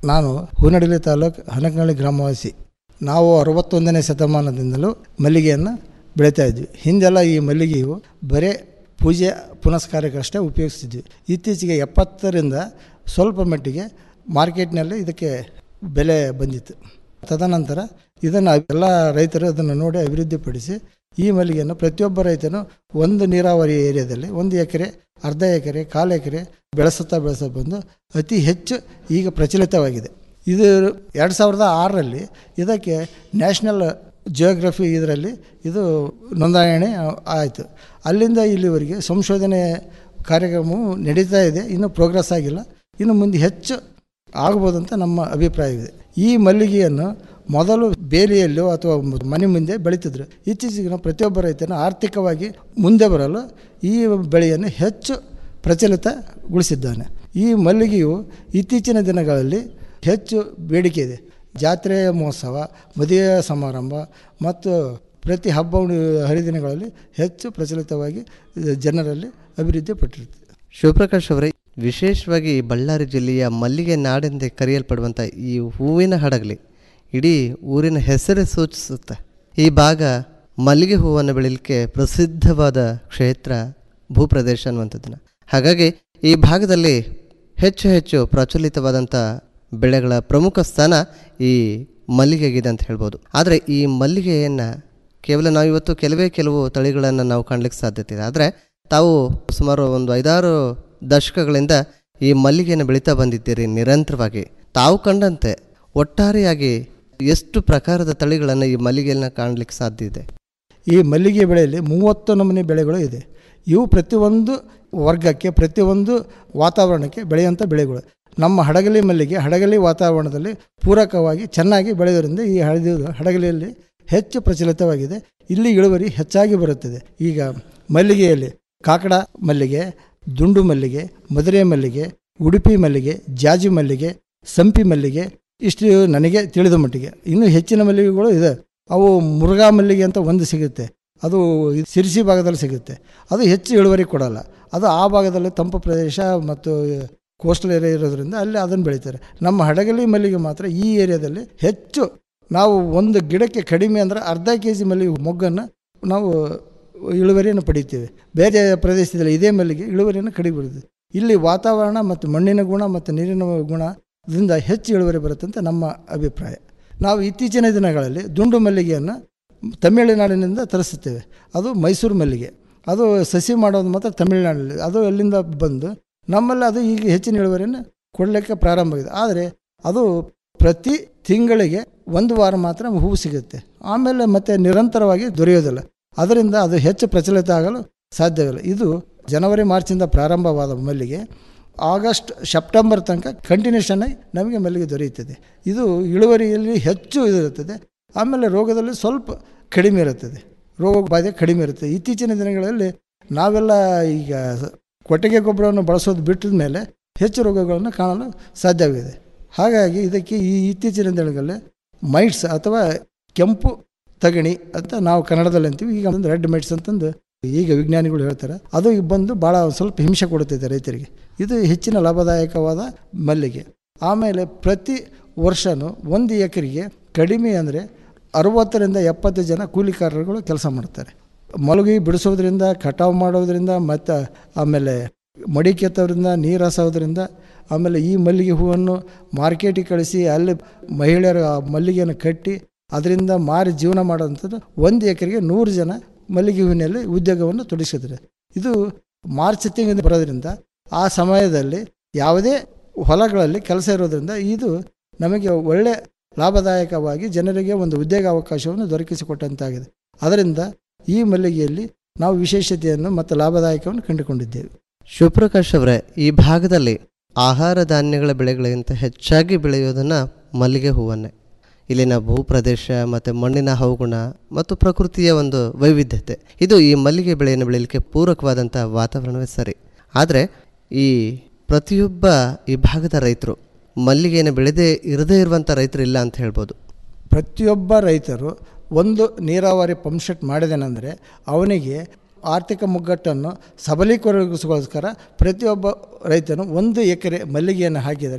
ನಾನು ಹೂನಡಲಿ ತಾಲೂಕು ಹನಕನಹಳ್ಳಿ ಗ್ರಾಮವಾಸಿ ನಾವು ಅರವತ್ತೊಂದನೇ ಶತಮಾನದಿಂದಲೂ ಮಲ್ಲಿಗೆಯನ್ನು ಬೆಳೀತಾ ಇದ್ವಿ ಹಿಂದೆಲ್ಲ ಈ ಮಲ್ಲಿಗೆಯು ಬರೇ ಪೂಜೆ ಪುನಸ್ಕಾರಕ್ಕಷ್ಟೇ ಉಪಯೋಗಿಸ್ತಿದ್ವಿ ಇತ್ತೀಚೆಗೆ ಎಪ್ಪತ್ತರಿಂದ ಸ್ವಲ್ಪ ಮಟ್ಟಿಗೆ ಮಾರ್ಕೆಟ್ನಲ್ಲಿ ಇದಕ್ಕೆ ಬೆಲೆ ಬಂದಿತ್ತು ತದನಂತರ ಇದನ್ನು ಎಲ್ಲ ರೈತರು ಅದನ್ನು ನೋಡಿ ಅಭಿವೃದ್ಧಿಪಡಿಸಿ ಈ ಮಲ್ಲಿಗೆಯನ್ನು ಪ್ರತಿಯೊಬ್ಬ ರೈತನು ಒಂದು ನೀರಾವರಿ ಏರಿಯಾದಲ್ಲಿ ಒಂದು ಎಕರೆ ಅರ್ಧ ಎಕರೆ ಕಾಲು ಎಕರೆ ಬೆಳೆಸುತ್ತಾ ಬೆಳೆಸ ಬಂದು ಅತಿ ಹೆಚ್ಚು ಈಗ ಪ್ರಚಲಿತವಾಗಿದೆ ಇದು ಎರಡು ಸಾವಿರದ ಆರರಲ್ಲಿ ಇದಕ್ಕೆ ನ್ಯಾಷನಲ್ ಜಿಯೋಗ್ರಫಿ ಇದರಲ್ಲಿ ಇದು ನೋಂದಣಿ ಆಯಿತು ಅಲ್ಲಿಂದ ಇಲ್ಲಿವರೆಗೆ ಸಂಶೋಧನೆ ಕಾರ್ಯಕ್ರಮವು ನಡೀತಾ ಇದೆ ಇನ್ನೂ ಪ್ರೋಗ್ರೆಸ್ ಆಗಿಲ್ಲ ಇನ್ನು ಮುಂದೆ ಹೆಚ್ಚು ಆಗ್ಬೋದು ಅಂತ ನಮ್ಮ ಅಭಿಪ್ರಾಯವಿದೆ ಈ ಮಲ್ಲಿಗೆಯನ್ನು ಮೊದಲು ಬೇಲಿಯಲ್ಲೋ ಅಥವಾ ಮನೆ ಮುಂದೆ ಬೆಳೀತಿದ್ರು ಇತ್ತೀಚೆಗಿನ ಪ್ರತಿಯೊಬ್ಬ ರೈತನು ಆರ್ಥಿಕವಾಗಿ ಮುಂದೆ ಬರಲು ಈ ಬೆಳೆಯನ್ನು ಹೆಚ್ಚು ಪ್ರಚಲಿತಗೊಳಿಸಿದ್ದಾನೆ ಈ ಮಲ್ಲಿಗೆಯು ಇತ್ತೀಚಿನ ದಿನಗಳಲ್ಲಿ ಹೆಚ್ಚು ಬೇಡಿಕೆ ಇದೆ ಜಾತ್ರೆ ಮಹೋತ್ಸವ ಮದುವೆ ಸಮಾರಂಭ ಮತ್ತು ಪ್ರತಿ ಹಬ್ಬ ಹರಿದಿನಗಳಲ್ಲಿ ಹೆಚ್ಚು ಪ್ರಚಲಿತವಾಗಿ ಜನರಲ್ಲಿ ಅಭಿವೃದ್ಧಿ ಪಟ್ಟಿರ್ತದೆ ಶಿವಪ್ರಕಾಶ್ ಅವರೇ ವಿಶೇಷವಾಗಿ ಬಳ್ಳಾರಿ ಜಿಲ್ಲೆಯ ಮಲ್ಲಿಗೆ ನಾಡೆಂದೇ ಕರೆಯಲ್ಪಡುವಂಥ ಈ ಹೂವಿನ ಹಡಗಲಿ ಇಡೀ ಊರಿನ ಹೆಸರೇ ಸೂಚಿಸುತ್ತೆ ಈ ಭಾಗ ಮಲ್ಲಿಗೆ ಹೂವನ್ನು ಬೆಳೀಲಿಕ್ಕೆ ಪ್ರಸಿದ್ಧವಾದ ಕ್ಷೇತ್ರ ಭೂಪ್ರದೇಶ ಅನ್ನುವಂಥದ್ದನ್ನು ಹಾಗಾಗಿ ಈ ಭಾಗದಲ್ಲಿ ಹೆಚ್ಚು ಹೆಚ್ಚು ಪ್ರಚಲಿತವಾದಂಥ ಬೆಳೆಗಳ ಪ್ರಮುಖ ಸ್ಥಾನ ಈ ಮಲ್ಲಿಗೆಗಿದೆ ಅಂತ ಹೇಳ್ಬೋದು ಆದರೆ ಈ ಮಲ್ಲಿಗೆಯನ್ನು ಕೇವಲ ನಾವು ಇವತ್ತು ಕೆಲವೇ ಕೆಲವು ತಳಿಗಳನ್ನು ನಾವು ಕಾಣಲಿಕ್ಕೆ ಸಾಧ್ಯತೆ ಇದೆ ಆದರೆ ತಾವು ಸುಮಾರು ಒಂದು ಐದಾರು ದಶಕಗಳಿಂದ ಈ ಮಲ್ಲಿಗೆಯನ್ನು ಬೆಳೀತಾ ಬಂದಿದ್ದೀರಿ ನಿರಂತರವಾಗಿ ತಾವು ಕಂಡಂತೆ ಒಟ್ಟಾರೆಯಾಗಿ ಎಷ್ಟು ಪ್ರಕಾರದ ತಳಿಗಳನ್ನು ಈ ಮಲ್ಲಿಗೆಯನ್ನು ಕಾಣಲಿಕ್ಕೆ ಸಾಧ್ಯ ಇದೆ ಈ ಮಲ್ಲಿಗೆ ಬೆಳೆಯಲ್ಲಿ ಮೂವತ್ತು ನಮೂನೆ ಬೆಳೆಗಳು ಇದೆ ಇವು ಪ್ರತಿಯೊಂದು ವರ್ಗಕ್ಕೆ ಪ್ರತಿಯೊಂದು ವಾತಾವರಣಕ್ಕೆ ಬೆಳೆಯುವಂಥ ಬೆಳೆಗಳು ನಮ್ಮ ಹಡಗಲಿ ಮಲ್ಲಿಗೆ ಹಡಗಲಿ ವಾತಾವರಣದಲ್ಲಿ ಪೂರಕವಾಗಿ ಚೆನ್ನಾಗಿ ಬೆಳೆಯೋದ್ರಿಂದ ಈ ಹಳದಿ ಹಡಗಲಿಯಲ್ಲಿ ಹೆಚ್ಚು ಪ್ರಚಲಿತವಾಗಿದೆ ಇಲ್ಲಿ ಇಳುವರಿ ಹೆಚ್ಚಾಗಿ ಬರುತ್ತದೆ ಈಗ ಮಲ್ಲಿಗೆಯಲ್ಲಿ ಕಾಕಡ ಮಲ್ಲಿಗೆ ದುಂಡು ಮಲ್ಲಿಗೆ ಮದುರೆ ಮಲ್ಲಿಗೆ ಉಡುಪಿ ಮಲ್ಲಿಗೆ ಜಾಜಿ ಮಲ್ಲಿಗೆ ಸಂಪಿ ಮಲ್ಲಿಗೆ ಇಷ್ಟು ನನಗೆ ತಿಳಿದ ಮಟ್ಟಿಗೆ ಇನ್ನೂ ಹೆಚ್ಚಿನ ಮಲ್ಲಿಗೆಗಳು ಇದೆ ಅವು ಮುರುಘಾ ಮಲ್ಲಿಗೆ ಅಂತ ಒಂದು ಸಿಗುತ್ತೆ ಅದು ಸಿರಿಸಿ ಭಾಗದಲ್ಲಿ ಸಿಗುತ್ತೆ ಅದು ಹೆಚ್ಚು ಇಳುವರಿ ಕೊಡಲ್ಲ ಅದು ಆ ಭಾಗದಲ್ಲಿ ತಂಪು ಪ್ರದೇಶ ಮತ್ತು ಕೋಸ್ಟಲ್ ಏರಿಯಾ ಇರೋದ್ರಿಂದ ಅಲ್ಲಿ ಅದನ್ನು ಬೆಳೀತಾರೆ ನಮ್ಮ ಹಡಗಲಿ ಮಲ್ಲಿಗೆ ಮಾತ್ರ ಈ ಏರಿಯಾದಲ್ಲಿ ಹೆಚ್ಚು ನಾವು ಒಂದು ಗಿಡಕ್ಕೆ ಕಡಿಮೆ ಅಂದರೆ ಅರ್ಧ ಕೆ ಜಿ ಮಲ್ಲಿಗೆ ಮೊಗ್ಗನ್ನು ನಾವು ಇಳುವರಿಯನ್ನು ಪಡಿತೀವಿ ಬೇರೆ ಪ್ರದೇಶದಲ್ಲಿ ಇದೇ ಮಲ್ಲಿಗೆ ಇಳುವರಿಯನ್ನು ಕಡಿಮೆ ಬರುತ್ತೆ ಇಲ್ಲಿ ವಾತಾವರಣ ಮತ್ತು ಮಣ್ಣಿನ ಗುಣ ಮತ್ತು ನೀರಿನ ಗುಣದಿಂದ ಹೆಚ್ಚು ಇಳುವರಿ ಬರುತ್ತೆ ಅಂತ ನಮ್ಮ ಅಭಿಪ್ರಾಯ ನಾವು ಇತ್ತೀಚಿನ ದಿನಗಳಲ್ಲಿ ದುಂಡು ಮಲ್ಲಿಗೆಯನ್ನು ತಮಿಳುನಾಡಿನಿಂದ ತರಿಸುತ್ತೇವೆ ಅದು ಮೈಸೂರು ಮಲ್ಲಿಗೆ ಅದು ಸಸಿ ಮಾಡೋದು ಮಾತ್ರ ತಮಿಳುನಾಡಲ್ಲಿ ಅದು ಅಲ್ಲಿಂದ ಬಂದು ನಮ್ಮಲ್ಲಿ ಅದು ಈಗ ಹೆಚ್ಚಿನ ಇಳುವರಿಯನ್ನು ಕೊಡಲಿಕ್ಕೆ ಪ್ರಾರಂಭ ಆಗಿದೆ ಆದರೆ ಅದು ಪ್ರತಿ ತಿಂಗಳಿಗೆ ಒಂದು ವಾರ ಮಾತ್ರ ಹೂವು ಸಿಗುತ್ತೆ ಆಮೇಲೆ ಮತ್ತೆ ನಿರಂತರವಾಗಿ ದೊರೆಯೋದಿಲ್ಲ ಅದರಿಂದ ಅದು ಹೆಚ್ಚು ಪ್ರಚಲಿತ ಆಗಲು ಸಾಧ್ಯವಿಲ್ಲ ಇದು ಜನವರಿ ಮಾರ್ಚಿಂದ ಪ್ರಾರಂಭವಾದ ಮಲ್ಲಿಗೆ ಆಗಸ್ಟ್ ಸೆಪ್ಟೆಂಬರ್ ತನಕ ಕಂಟಿನ್ಯೂಷನ್ ಆಗಿ ನಮಗೆ ಮಲ್ಲಿಗೆ ದೊರೆಯುತ್ತದೆ ಇದು ಇಳುವರಿಯಲ್ಲಿ ಹೆಚ್ಚು ಇರುತ್ತದೆ ಆಮೇಲೆ ರೋಗದಲ್ಲಿ ಸ್ವಲ್ಪ ಕಡಿಮೆ ಇರುತ್ತದೆ ರೋಗ ಬಾಧೆ ಕಡಿಮೆ ಇರುತ್ತೆ ಇತ್ತೀಚಿನ ದಿನಗಳಲ್ಲಿ ನಾವೆಲ್ಲ ಈಗ ಕೊಟ್ಟಿಗೆ ಗೊಬ್ಬರವನ್ನು ಬಳಸೋದು ಬಿಟ್ಟಿದ ಮೇಲೆ ಹೆಚ್ಚು ರೋಗಗಳನ್ನು ಕಾಣಲು ಸಾಧ್ಯವಿದೆ ಹಾಗಾಗಿ ಇದಕ್ಕೆ ಈ ಇತ್ತೀಚಿನ ದಿನಗಳಲ್ಲಿ ಮೈಟ್ಸ್ ಅಥವಾ ಕೆಂಪು ತಗಣಿ ಅಂತ ನಾವು ಕನ್ನಡದಲ್ಲಿ ಅಂತೀವಿ ಈಗ ಒಂದು ರೆಡ್ ಮೈಟ್ಸ್ ಅಂತಂದು ಈಗ ವಿಜ್ಞಾನಿಗಳು ಹೇಳ್ತಾರೆ ಅದು ಈಗ ಬಂದು ಭಾಳ ಸ್ವಲ್ಪ ಹಿಂಸೆ ಕೊಡುತ್ತಿದೆ ರೈತರಿಗೆ ಇದು ಹೆಚ್ಚಿನ ಲಾಭದಾಯಕವಾದ ಮಲ್ಲಿಗೆ ಆಮೇಲೆ ಪ್ರತಿ ವರ್ಷವೂ ಒಂದು ಎಕರೆಗೆ ಕಡಿಮೆ ಅಂದರೆ ಅರುವತ್ತರಿಂದ ಎಪ್ಪತ್ತು ಜನ ಕೂಲಿಕಾರರುಗಳು ಕೆಲಸ ಮಾಡ್ತಾರೆ ಮಲಗಿ ಬಿಡಿಸೋದ್ರಿಂದ ಕಟಾವು ಮಾಡೋದ್ರಿಂದ ಮತ್ತು ಆಮೇಲೆ ಮಡಿ ಕೆತ್ತೋದ್ರಿಂದ ನೀರು ಹಾಸೋದ್ರಿಂದ ಆಮೇಲೆ ಈ ಮಲ್ಲಿಗೆ ಹೂವನ್ನು ಮಾರ್ಕೆಟಿಗೆ ಕಳಿಸಿ ಅಲ್ಲಿ ಮಹಿಳೆಯರು ಆ ಮಲ್ಲಿಗೆಯನ್ನು ಕಟ್ಟಿ ಅದರಿಂದ ಮಾರಿ ಜೀವನ ಮಾಡೋಂಥದ್ದು ಒಂದು ಎಕರೆಗೆ ನೂರು ಜನ ಮಲ್ಲಿಗೆ ಹೂವಿನಲ್ಲಿ ಉದ್ಯೋಗವನ್ನು ತೊಡಗಿಸಿದ್ರೆ ಇದು ಮಾರ್ಚ್ ತಿಂಗಳಿಂದ ಬರೋದ್ರಿಂದ ಆ ಸಮಯದಲ್ಲಿ ಯಾವುದೇ ಹೊಲಗಳಲ್ಲಿ ಕೆಲಸ ಇರೋದ್ರಿಂದ ಇದು ನಮಗೆ ಒಳ್ಳೆ ಲಾಭದಾಯಕವಾಗಿ ಜನರಿಗೆ ಒಂದು ಉದ್ಯೋಗ ಅವಕಾಶವನ್ನು ದೊರಕಿಸಿಕೊಟ್ಟಂತಾಗಿದೆ ಅದರಿಂದ ಈ ಮಲ್ಲಿಗೆಯಲ್ಲಿ ನಾವು ವಿಶೇಷತೆಯನ್ನು ಮತ್ತು ಲಾಭದಾಯಕವನ್ನು ಕಂಡುಕೊಂಡಿದ್ದೇವೆ ಶಿವಪ್ರಕಾಶ್ ಅವರೇ ಈ ಭಾಗದಲ್ಲಿ ಆಹಾರ ಧಾನ್ಯಗಳ ಬೆಳೆಗಳಿಗಿಂತ ಹೆಚ್ಚಾಗಿ ಬೆಳೆಯೋದನ್ನು ಮಲ್ಲಿಗೆ ಹೂವನ್ನೇ ಇಲ್ಲಿನ ಭೂಪ್ರದೇಶ ಮತ್ತು ಮಣ್ಣಿನ ಹವಗುಣ ಮತ್ತು ಪ್ರಕೃತಿಯ ಒಂದು ವೈವಿಧ್ಯತೆ ಇದು ಈ ಮಲ್ಲಿಗೆ ಬೆಳೆಯನ್ನು ಬೆಳೆಯಲಿಕ್ಕೆ ಪೂರಕವಾದಂಥ ವಾತಾವರಣವೇ ಸರಿ ಆದರೆ ಈ ಪ್ರತಿಯೊಬ್ಬ ಈ ಭಾಗದ ರೈತರು ಮಲ್ಲಿಗೆಯನ್ನು ಬೆಳೆದೇ ಇರದೇ ಇರುವಂಥ ರೈತರು ಇಲ್ಲ ಅಂತ ಹೇಳ್ಬೋದು ಪ್ರತಿಯೊಬ್ಬ ರೈತರು ಒಂದು ನೀರಾವರಿ ಪಂಪ್ ಸೆಟ್ ಮಾಡಿದನೆಂದರೆ ಅವನಿಗೆ ಆರ್ಥಿಕ ಮುಗ್ಗಟ್ಟನ್ನು ಸಬಲೀಕರಣಗೋಸ್ಕರ ಪ್ರತಿಯೊಬ್ಬ ರೈತನು ಒಂದು ಎಕರೆ ಮಲ್ಲಿಗೆಯನ್ನು ಹಾಕಿದರೆ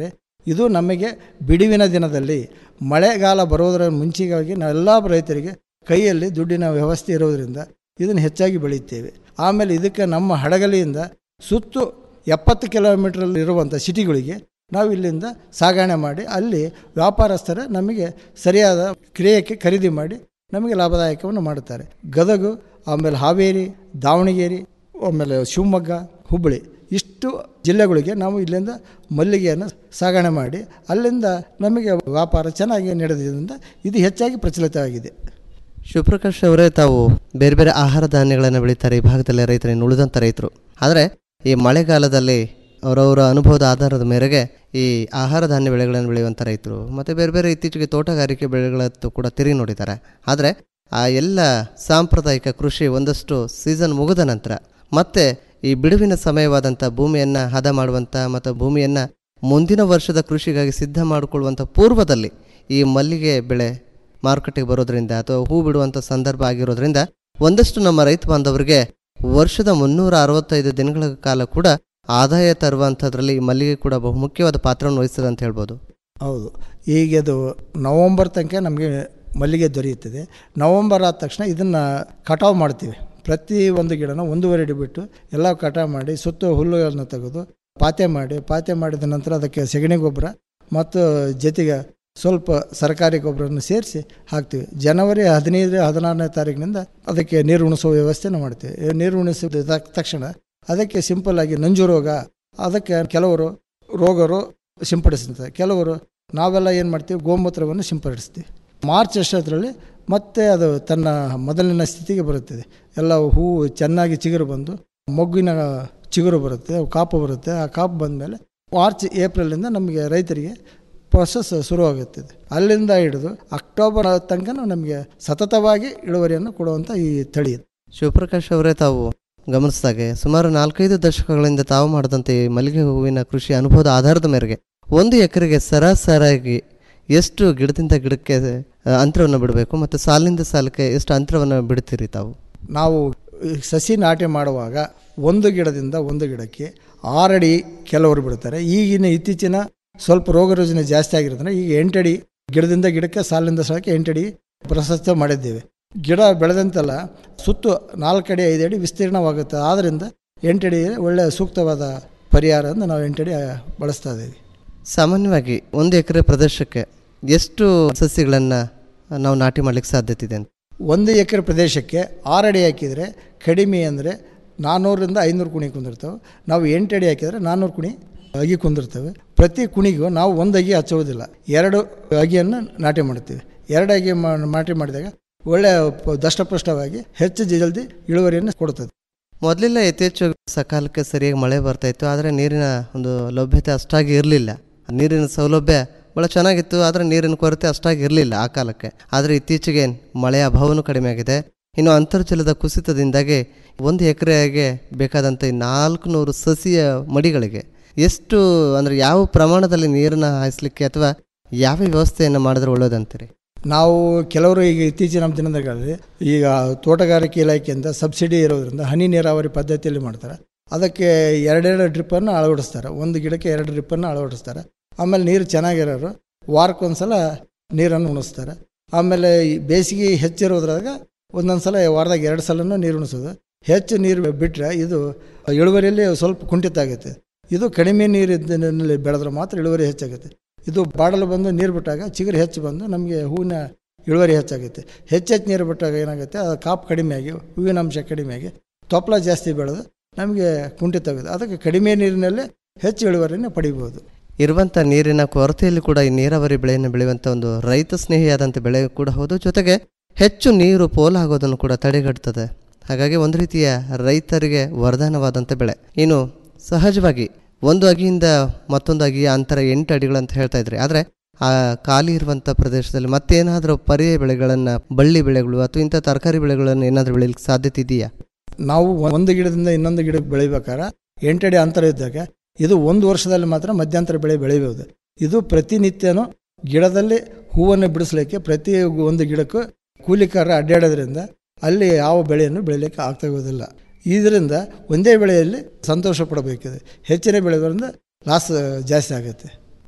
ಇದು ನಮಗೆ ಬಿಡುವಿನ ದಿನದಲ್ಲಿ ಮಳೆಗಾಲ ಬರೋದರ ಮುಂಚಿಗಾಗಿ ನಾವೆಲ್ಲ ರೈತರಿಗೆ ಕೈಯಲ್ಲಿ ದುಡ್ಡಿನ ವ್ಯವಸ್ಥೆ ಇರೋದರಿಂದ ಇದನ್ನು ಹೆಚ್ಚಾಗಿ ಬೆಳೆಯುತ್ತೇವೆ ಆಮೇಲೆ ಇದಕ್ಕೆ ನಮ್ಮ ಹಡಗಲಿಯಿಂದ ಸುತ್ತು ಎಪ್ಪತ್ತು ಕಿಲೋಮೀಟ್ರಲ್ಲಿ ಇರುವಂಥ ಸಿಟಿಗಳಿಗೆ ನಾವು ಇಲ್ಲಿಂದ ಸಾಗಣೆ ಮಾಡಿ ಅಲ್ಲಿ ವ್ಯಾಪಾರಸ್ಥರ ನಮಗೆ ಸರಿಯಾದ ಕ್ರಿಯೆಗೆ ಖರೀದಿ ಮಾಡಿ ನಮಗೆ ಲಾಭದಾಯಕವನ್ನು ಮಾಡುತ್ತಾರೆ ಗದಗು ಆಮೇಲೆ ಹಾವೇರಿ ದಾವಣಗೆರೆ ಆಮೇಲೆ ಶಿವಮೊಗ್ಗ ಹುಬ್ಬಳ್ಳಿ ಇಷ್ಟು ಜಿಲ್ಲೆಗಳಿಗೆ ನಾವು ಇಲ್ಲಿಂದ ಮಲ್ಲಿಗೆಯನ್ನು ಸಾಗಣೆ ಮಾಡಿ ಅಲ್ಲಿಂದ ನಮಗೆ ವ್ಯಾಪಾರ ಚೆನ್ನಾಗಿ ನಡೆದಿದ್ದರಿಂದ ಇದು ಹೆಚ್ಚಾಗಿ ಪ್ರಚಲಿತವಾಗಿದೆ ಶಿವಪ್ರಕಾಶ್ ಅವರೇ ತಾವು ಬೇರೆ ಬೇರೆ ಆಹಾರ ಧಾನ್ಯಗಳನ್ನು ಬೆಳೀತಾರೆ ಈ ಭಾಗದಲ್ಲಿ ರೈತರು ಉಳಿದಂಥ ರೈತರು ಆದರೆ ಈ ಮಳೆಗಾಲದಲ್ಲಿ ಅವರವರ ಅನುಭವದ ಆಧಾರದ ಮೇರೆಗೆ ಈ ಆಹಾರ ಧಾನ್ಯ ಬೆಳೆಗಳನ್ನು ಬೆಳೆಯುವಂಥ ರೈತರು ಮತ್ತು ಬೇರೆ ಬೇರೆ ಇತ್ತೀಚೆಗೆ ತೋಟಗಾರಿಕೆ ಬೆಳೆಗಳತ್ತು ಕೂಡ ತಿರುಗಿ ನೋಡಿದ್ದಾರೆ ಆದರೆ ಆ ಎಲ್ಲ ಸಾಂಪ್ರದಾಯಿಕ ಕೃಷಿ ಒಂದಷ್ಟು ಸೀಸನ್ ಮುಗಿದ ನಂತರ ಮತ್ತೆ ಈ ಬಿಡುವಿನ ಸಮಯವಾದಂಥ ಭೂಮಿಯನ್ನು ಹದ ಮಾಡುವಂಥ ಮತ್ತು ಭೂಮಿಯನ್ನು ಮುಂದಿನ ವರ್ಷದ ಕೃಷಿಗಾಗಿ ಸಿದ್ಧ ಮಾಡಿಕೊಳ್ಳುವಂಥ ಪೂರ್ವದಲ್ಲಿ ಈ ಮಲ್ಲಿಗೆ ಬೆಳೆ ಮಾರುಕಟ್ಟೆಗೆ ಬರೋದ್ರಿಂದ ಅಥವಾ ಹೂ ಬಿಡುವಂಥ ಸಂದರ್ಭ ಆಗಿರೋದ್ರಿಂದ ಒಂದಷ್ಟು ನಮ್ಮ ರೈತ ಬಾಂಧವರಿಗೆ ವರ್ಷದ ಮುನ್ನೂರ ಅರವತ್ತೈದು ದಿನಗಳ ಕಾಲ ಕೂಡ ಆದಾಯ ತರುವಂಥದ್ರಲ್ಲಿ ಈ ಮಲ್ಲಿಗೆ ಕೂಡ ಬಹುಮುಖ್ಯವಾದ ಪಾತ್ರವನ್ನು ವಹಿಸ್ತದೆ ಅಂತ ಹೇಳ್ಬೋದು ಹೌದು ಈಗ ಅದು ನವಂಬರ್ ತನಕ ನಮಗೆ ಮಲ್ಲಿಗೆ ದೊರೆಯುತ್ತದೆ ನವಂಬರ್ ಆದ ತಕ್ಷಣ ಇದನ್ನು ಕಟಾವು ಮಾಡ್ತೀವಿ ಪ್ರತಿ ಒಂದು ಗಿಡನ ಒಂದೂವರೆ ಅಡಿ ಬಿಟ್ಟು ಎಲ್ಲ ಕಟಾವು ಮಾಡಿ ಸುತ್ತ ಹುಲ್ಲುಗಳನ್ನು ತೆಗೆದು ಪಾತೆ ಮಾಡಿ ಪಾತೆ ಮಾಡಿದ ನಂತರ ಅದಕ್ಕೆ ಸಗಣಿ ಗೊಬ್ಬರ ಮತ್ತು ಜೊತೆಗೆ ಸ್ವಲ್ಪ ಸರ್ಕಾರಿ ಗೊಬ್ಬರವನ್ನು ಸೇರಿಸಿ ಹಾಕ್ತೀವಿ ಜನವರಿ ಹದಿನೈದು ಹದಿನಾರನೇ ತಾರೀಕಿನಿಂದ ಅದಕ್ಕೆ ನೀರು ಉಣಿಸುವ ವ್ಯವಸ್ಥೆನ ಮಾಡ್ತೀವಿ ಈ ನೀರು ಉಣಿಸಿದ ತ- ತಕ್ಷಣ ಅದಕ್ಕೆ ಸಿಂಪಲ್ ಆಗಿ ನಂಜು ರೋಗ ಅದಕ್ಕೆ ಕೆಲವರು ರೋಗರು ಸಿಂಪಡಿಸ್ತಾರೆ ಕೆಲವರು ನಾವೆಲ್ಲ ಏನು ಮಾಡ್ತೀವಿ ಗೋಮೂತ್ರವನ್ನು ಸಿಂಪಡಿಸ್ತೀವಿ ಮಾರ್ಚ್ ಅಷ್ಟರಲ್ಲಿ ಮತ್ತೆ ಅದು ತನ್ನ ಮೊದಲಿನ ಸ್ಥಿತಿಗೆ ಬರುತ್ತದೆ ಎಲ್ಲ ಹೂವು ಚೆನ್ನಾಗಿ ಚಿಗುರು ಬಂದು ಮೊಗ್ಗಿನ ಚಿಗುರು ಬರುತ್ತೆ ಅವು ಕಾಪು ಬರುತ್ತೆ ಆ ಕಾಪು ಬಂದಮೇಲೆ ಮಾರ್ಚ್ ಏಪ್ರಿಲಿಂದ ನಮಗೆ ರೈತರಿಗೆ ಪ್ರೊಸೆಸ್ ಶುರುವಾಗುತ್ತದೆ ಅಲ್ಲಿಂದ ಹಿಡಿದು ಅಕ್ಟೋಬರ್ ತನಕ ನಮಗೆ ಸತತವಾಗಿ ಇಳುವರಿಯನ್ನು ಕೊಡುವಂಥ ಈ ತಳಿ ಇದು. ಶಿವಪ್ರಕಾಶ್ ಅವರೇ ತಾವು ಗಮನಿಸಿದಾಗೆ ಸುಮಾರು ನಾಲ್ಕೈದು ದಶಕಗಳಿಂದ ತಾವು ಮಾಡಿದಂತೆ ಈ ಮಲ್ಲಿಗೆ ಹೂವಿನ ಕೃಷಿ ಅನುಭವದ ಆಧಾರದ ಮೇರೆಗೆ ಒಂದು ಎಕರೆಗೆ ಸರಾಸರಿಯಾಗಿ ಎಷ್ಟು ಗಿಡದಿಂದ ಗಿಡಕ್ಕೆ ಆ, ಅಂತರವನ್ನು ಬಿಡಬೇಕು ಮತ್ತು ಸಾಲಿನಿಂದ ಸಾಲಕ್ಕೆ ಎಷ್ಟು ಅಂತರವನ್ನು ಬಿಡ್ತೀರಿ ತಾವು ನಾವು ಈ ಸಸಿ ನಾಟಿ ಮಾಡುವಾಗ ಒಂದು ಗಿಡದಿಂದ ಒಂದು ಗಿಡಕ್ಕೆ ಆರಡಿ ಕೆಲವರು ಬಿಡ್ತಾರೆ ಈಗಿನ ಇತ್ತೀಚಿನ ಸ್ವಲ್ಪ ರೋಗ ರುಜಿನ ಜಾಸ್ತಿ ಆಗಿರೋದ್ರಿಂದ ಈಗ ಎಂಟಡಿ ಗಿಡದಿಂದ ಗಿಡಕ್ಕೆ ಸಾಲಿನಿಂದ ಸಾಲಕ್ಕೆ ಎಂಟಡಿ ಪ್ರಶಸ್ತ ಮಾಡಿದ್ದೇವೆ ಗಿಡ ಬೆಳೆದಂತೆಲ್ಲ ಸುತ್ತು ನಾಲ್ಕಡಿ ಐದಡಿ ವಿಸ್ತೀರ್ಣವಾಗುತ್ತೆ ಆದ್ದರಿಂದ ಎಂಟಡಿ ಒಳ್ಳೆಯ ಸೂಕ್ತವಾದ ಪರಿಹಾರ ಅಂತ ನಾವು ಎಂಟಡಿ ಬಳಸ್ತಾ ಇದ್ದೀವಿ ಸಾಮಾನ್ಯವಾಗಿ ಒಂದು ಎಕರೆ ಪ್ರದೇಶಕ್ಕೆ ಎಷ್ಟು ಸಸ್ಯಗಳನ್ನು ನಾವು ನಾಟಿ ಮಾಡಲಿಕ್ಕೆ ಸಾಧ್ಯತೆ ಇದೆ ಅಂತ ಒಂದು ಎಕರೆ ಪ್ರದೇಶಕ್ಕೆ ಆರಡಿ ಹಾಕಿದರೆ ಕಡಿಮೆ ಅಂದರೆ ನಾನ್ನೂರರಿಂದ ಐನೂರು ಕುಣಿ ಕುಂದಿರ್ತವೆ ನಾವು ಎಂಟು ಅಡಿ ಹಾಕಿದರೆ ನಾನ್ನೂರು ಕುಣಿ ಅಗಿ ಕುಂದಿರ್ತವೆ ಪ್ರತಿ ಕುಣಿಗೂ ನಾವು ಒಂದು ಅಗಿ ಹಚ್ಚೋದಿಲ್ಲ ಎರಡು ಅಗಿಯನ್ನು ನಾಟಿ ಮಾಡ್ತೀವಿ ಎರಡು ಅಗಿ ಮಾ- ನಾಟಿ ಮಾಡಿದಾಗ ಒಳ್ಳೆಯ ಪ- ದಷ್ಟಪುಷ್ಟವಾಗಿ ಹೆಚ್ಚು ಜಲ್ದಿ ಇಳುವರಿಯನ್ನು ಕೊಡುತ್ತದೆ ಮೊದಲೆಲ್ಲ ಯಥೇಚ್ಛ ಸಕಾಲಕ್ಕೆ ಸರಿಯಾಗಿ ಮಳೆ ಬರ್ತಾ ಇತ್ತು ಆದರೆ ನೀರಿನ ಒಂದು ಲಭ್ಯತೆ ಅಷ್ಟಾಗಿ ಇರಲಿಲ್ಲ ನೀರಿನ ಸೌಲಭ್ಯ ಭಾಳ ಚೆನ್ನಾಗಿತ್ತು ಆದರೆ ನೀರಿನ ಕೊರತೆ ಅಷ್ಟಾಗಿ ಇರಲಿಲ್ಲ ಆ ಕಾಲಕ್ಕೆ ಆದರೆ ಇತ್ತೀಚೆಗೆ ಮಳೆಯ ಅಭಾವನೂ ಕಡಿಮೆ ಆಗಿದೆ ಇನ್ನು ಅಂತರ್ಜಲದ ಕುಸಿತದಿಂದಾಗಿ ಒಂದು ಎಕರೆಗೆ ಬೇಕಾದಂಥ ಈ ನಾಲ್ಕು ನೂರು ಸಸಿಯ ಮಡಿಗಳಿಗೆ ಎಷ್ಟು ಅಂದರೆ ಯಾವ ಪ್ರಮಾಣದಲ್ಲಿ ನೀರನ್ನು ಹಾಯಿಸ್ಲಿಕ್ಕೆ ಅಥವಾ ಯಾವ ವ್ಯವಸ್ಥೆಯನ್ನು ಮಾಡಿದ್ರೆ ಒಳ್ಳೇದಂತೀರಿ ನಾವು ಕೆಲವರು ಈಗ ಇತ್ತೀಚಿನ ದಿನಗಳಲ್ಲಿ ಈಗ ತೋಟಗಾರಿಕೆ ಇಲಾಖೆಯಿಂದ ಸಬ್ಸಿಡಿ ಇರೋದ್ರಿಂದ ಹನಿ ನೀರಾವರಿ ಪದ್ಧತಿಯಲ್ಲಿ ಮಾಡ್ತಾರೆ ಅದಕ್ಕೆ ಎರಡೆರಡು ಡ್ರಿಪ್ಪನ್ನು ಅಳವಡಿಸ್ತಾರೆ ಒಂದು ಗಿಡಕ್ಕೆ ಎರಡು ಡ್ರಿಪ್ಪನ್ನು ಅಳವಡಿಸ್ತಾರೆ ಆಮೇಲೆ ನೀರು ಚೆನ್ನಾಗಿರೋರು ವಾರಕ್ಕೊಂದ್ಸಲ ನೀರನ್ನು ಉಣಿಸ್ತಾರೆ ಆಮೇಲೆ ಈ ಬೇಸಿಗೆ ಹೆಚ್ಚಿರೋದ್ರಾಗ ಒಂದೊಂದು ಸಲ ವಾರದಾಗ ಎರಡು ಸಲನೂ ನೀರು ಉಣಿಸೋದು ಹೆಚ್ಚು ನೀರು ಬಿಟ್ಟರೆ ಇದು ಇಳುವರಿಯಲ್ಲಿ ಸ್ವಲ್ಪ ಕುಂಠಿತ ಆಗುತ್ತೆ ಇದು ಕಡಿಮೆ ನೀರಿನಲ್ಲಿ ಬೆಳೆದ್ರೆ ಮಾತ್ರ ಇಳುವರಿ ಹೆಚ್ಚಾಗುತ್ತೆ ಇದು ಬಾಡಲು ಬಂದು ನೀರು ಬಿಟ್ಟಾಗ ಚಿಗುರು ಹೆಚ್ಚು ಬಂದು ನಮಗೆ ಹೂವಿನ ಇಳುವರಿ ಹೆಚ್ಚಾಗುತ್ತೆ ಹೆಚ್ಚೆಚ್ಚು ನೀರು ಬಿಟ್ಟಾಗ ಏನಾಗುತ್ತೆ ಅದು ಕಾಪು ಕಡಿಮೆ ಆಗಿ ಹೂವಿನ ಅಂಶ ಕಡಿಮೆ ಆಗಿ ತೊಪ್ಪಲ ಜಾಸ್ತಿ ಬೆಳೆದು ನಮಗೆ ಕುಂಠಿತ ಆಗುತ್ತೆ ಅದಕ್ಕೆ ಕಡಿಮೆ ನೀರಿನಲ್ಲೇ ಹೆಚ್ಚು ಇಳುವರಿನ ಪಡಿಬೋದು ಇರುವಂಥ ನೀರಿನ ಕೊರತೆಯಲ್ಲಿ ಕೂಡ ಈ ನೀರಾವರಿ ಬೆಳೆಯನ್ನು ಬೆಳೆಯುವಂಥ ಒಂದು ರೈತ ಸ್ನೇಹಿಯಾದಂಥ ಬೆಳೆ ಕೂಡ ಹೌದು ಜೊತೆಗೆ ಹೆಚ್ಚು ನೀರು ಪೋಲಾಗೋದನ್ನು ಕೂಡ ತಡೆಗಟ್ತದೆ ಹಾಗಾಗಿ ಒಂದು ರೀತಿಯ ರೈತರಿಗೆ ವರದಾನವಾದಂಥ ಬೆಳೆ ಇನ್ನು ಸಹಜವಾಗಿ ಒಂದು ಅಗಿಯಿಂದ ಮತ್ತೊಂದು ಅಗಿಯ ಅಂತರ ಎಂಟು ಅಡಿಗಳಂತ ಹೇಳ್ತಾ ಇದ್ರಿ ಆದರೆ ಆ ಖಾಲಿ ಇರುವಂಥ ಪ್ರದೇಶದಲ್ಲಿ ಮತ್ತೇನಾದರೂ ಪರ್ಯಾಯ ಬೆಳೆಗಳನ್ನು ಬಳ್ಳಿ ಬೆಳೆಗಳು ಅಥವಾ ಇಂಥ ತರಕಾರಿ ಬೆಳೆಗಳನ್ನು ಏನಾದರೂ ಬೆಳೆಯಲಿಕ್ಕೆ ಸಾಧ್ಯತೆ ಇದೆಯಾ ನಾವು ಒಂದು ಗಿಡದಿಂದ ಇನ್ನೊಂದು ಗಿಡಕ್ಕೆ ಬೆಳಿಬೇಕಾದ್ರೆ ಎಂಟಡಿ ಅಂತರ ಇದ್ದಾಗ ಇದು ಒಂದು ವರ್ಷದಲ್ಲಿ ಮಾತ್ರ ಮಧ್ಯಂತರ ಬೆಳೆ ಬೆಳಿಬೋದು ಇದು ಪ್ರತಿನಿತ್ಯನೂ ಗಿಡದಲ್ಲಿ ಹೂವನ್ನು ಬಿಡಿಸ್ಲಿಕ್ಕೆ ಪ್ರತಿ ಒಂದು ಗಿಡಕ್ಕೂ ಕೂಲಿಕಾರ ಅಡ್ಡಾಡೋದ್ರಿಂದ ಅಲ್ಲಿ ಯಾವ ಬೆಳೆಯನ್ನು ಬೆಳಿಲಿಕ್ಕೆ ಆಗ್ತಾಗೋದಿಲ್ಲ ಇದರಿಂದ ಒಂದೇ ಬೆಳೆಯಲ್ಲಿ ಸಂತೋಷ ಪಡಬೇಕಿದೆ ಹೆಚ್ಚಿನ ಬೆಳೆಗಳಿಂದ ಲಾಸ್ ಜಾಸ್ತಿ ಆಗುತ್ತೆ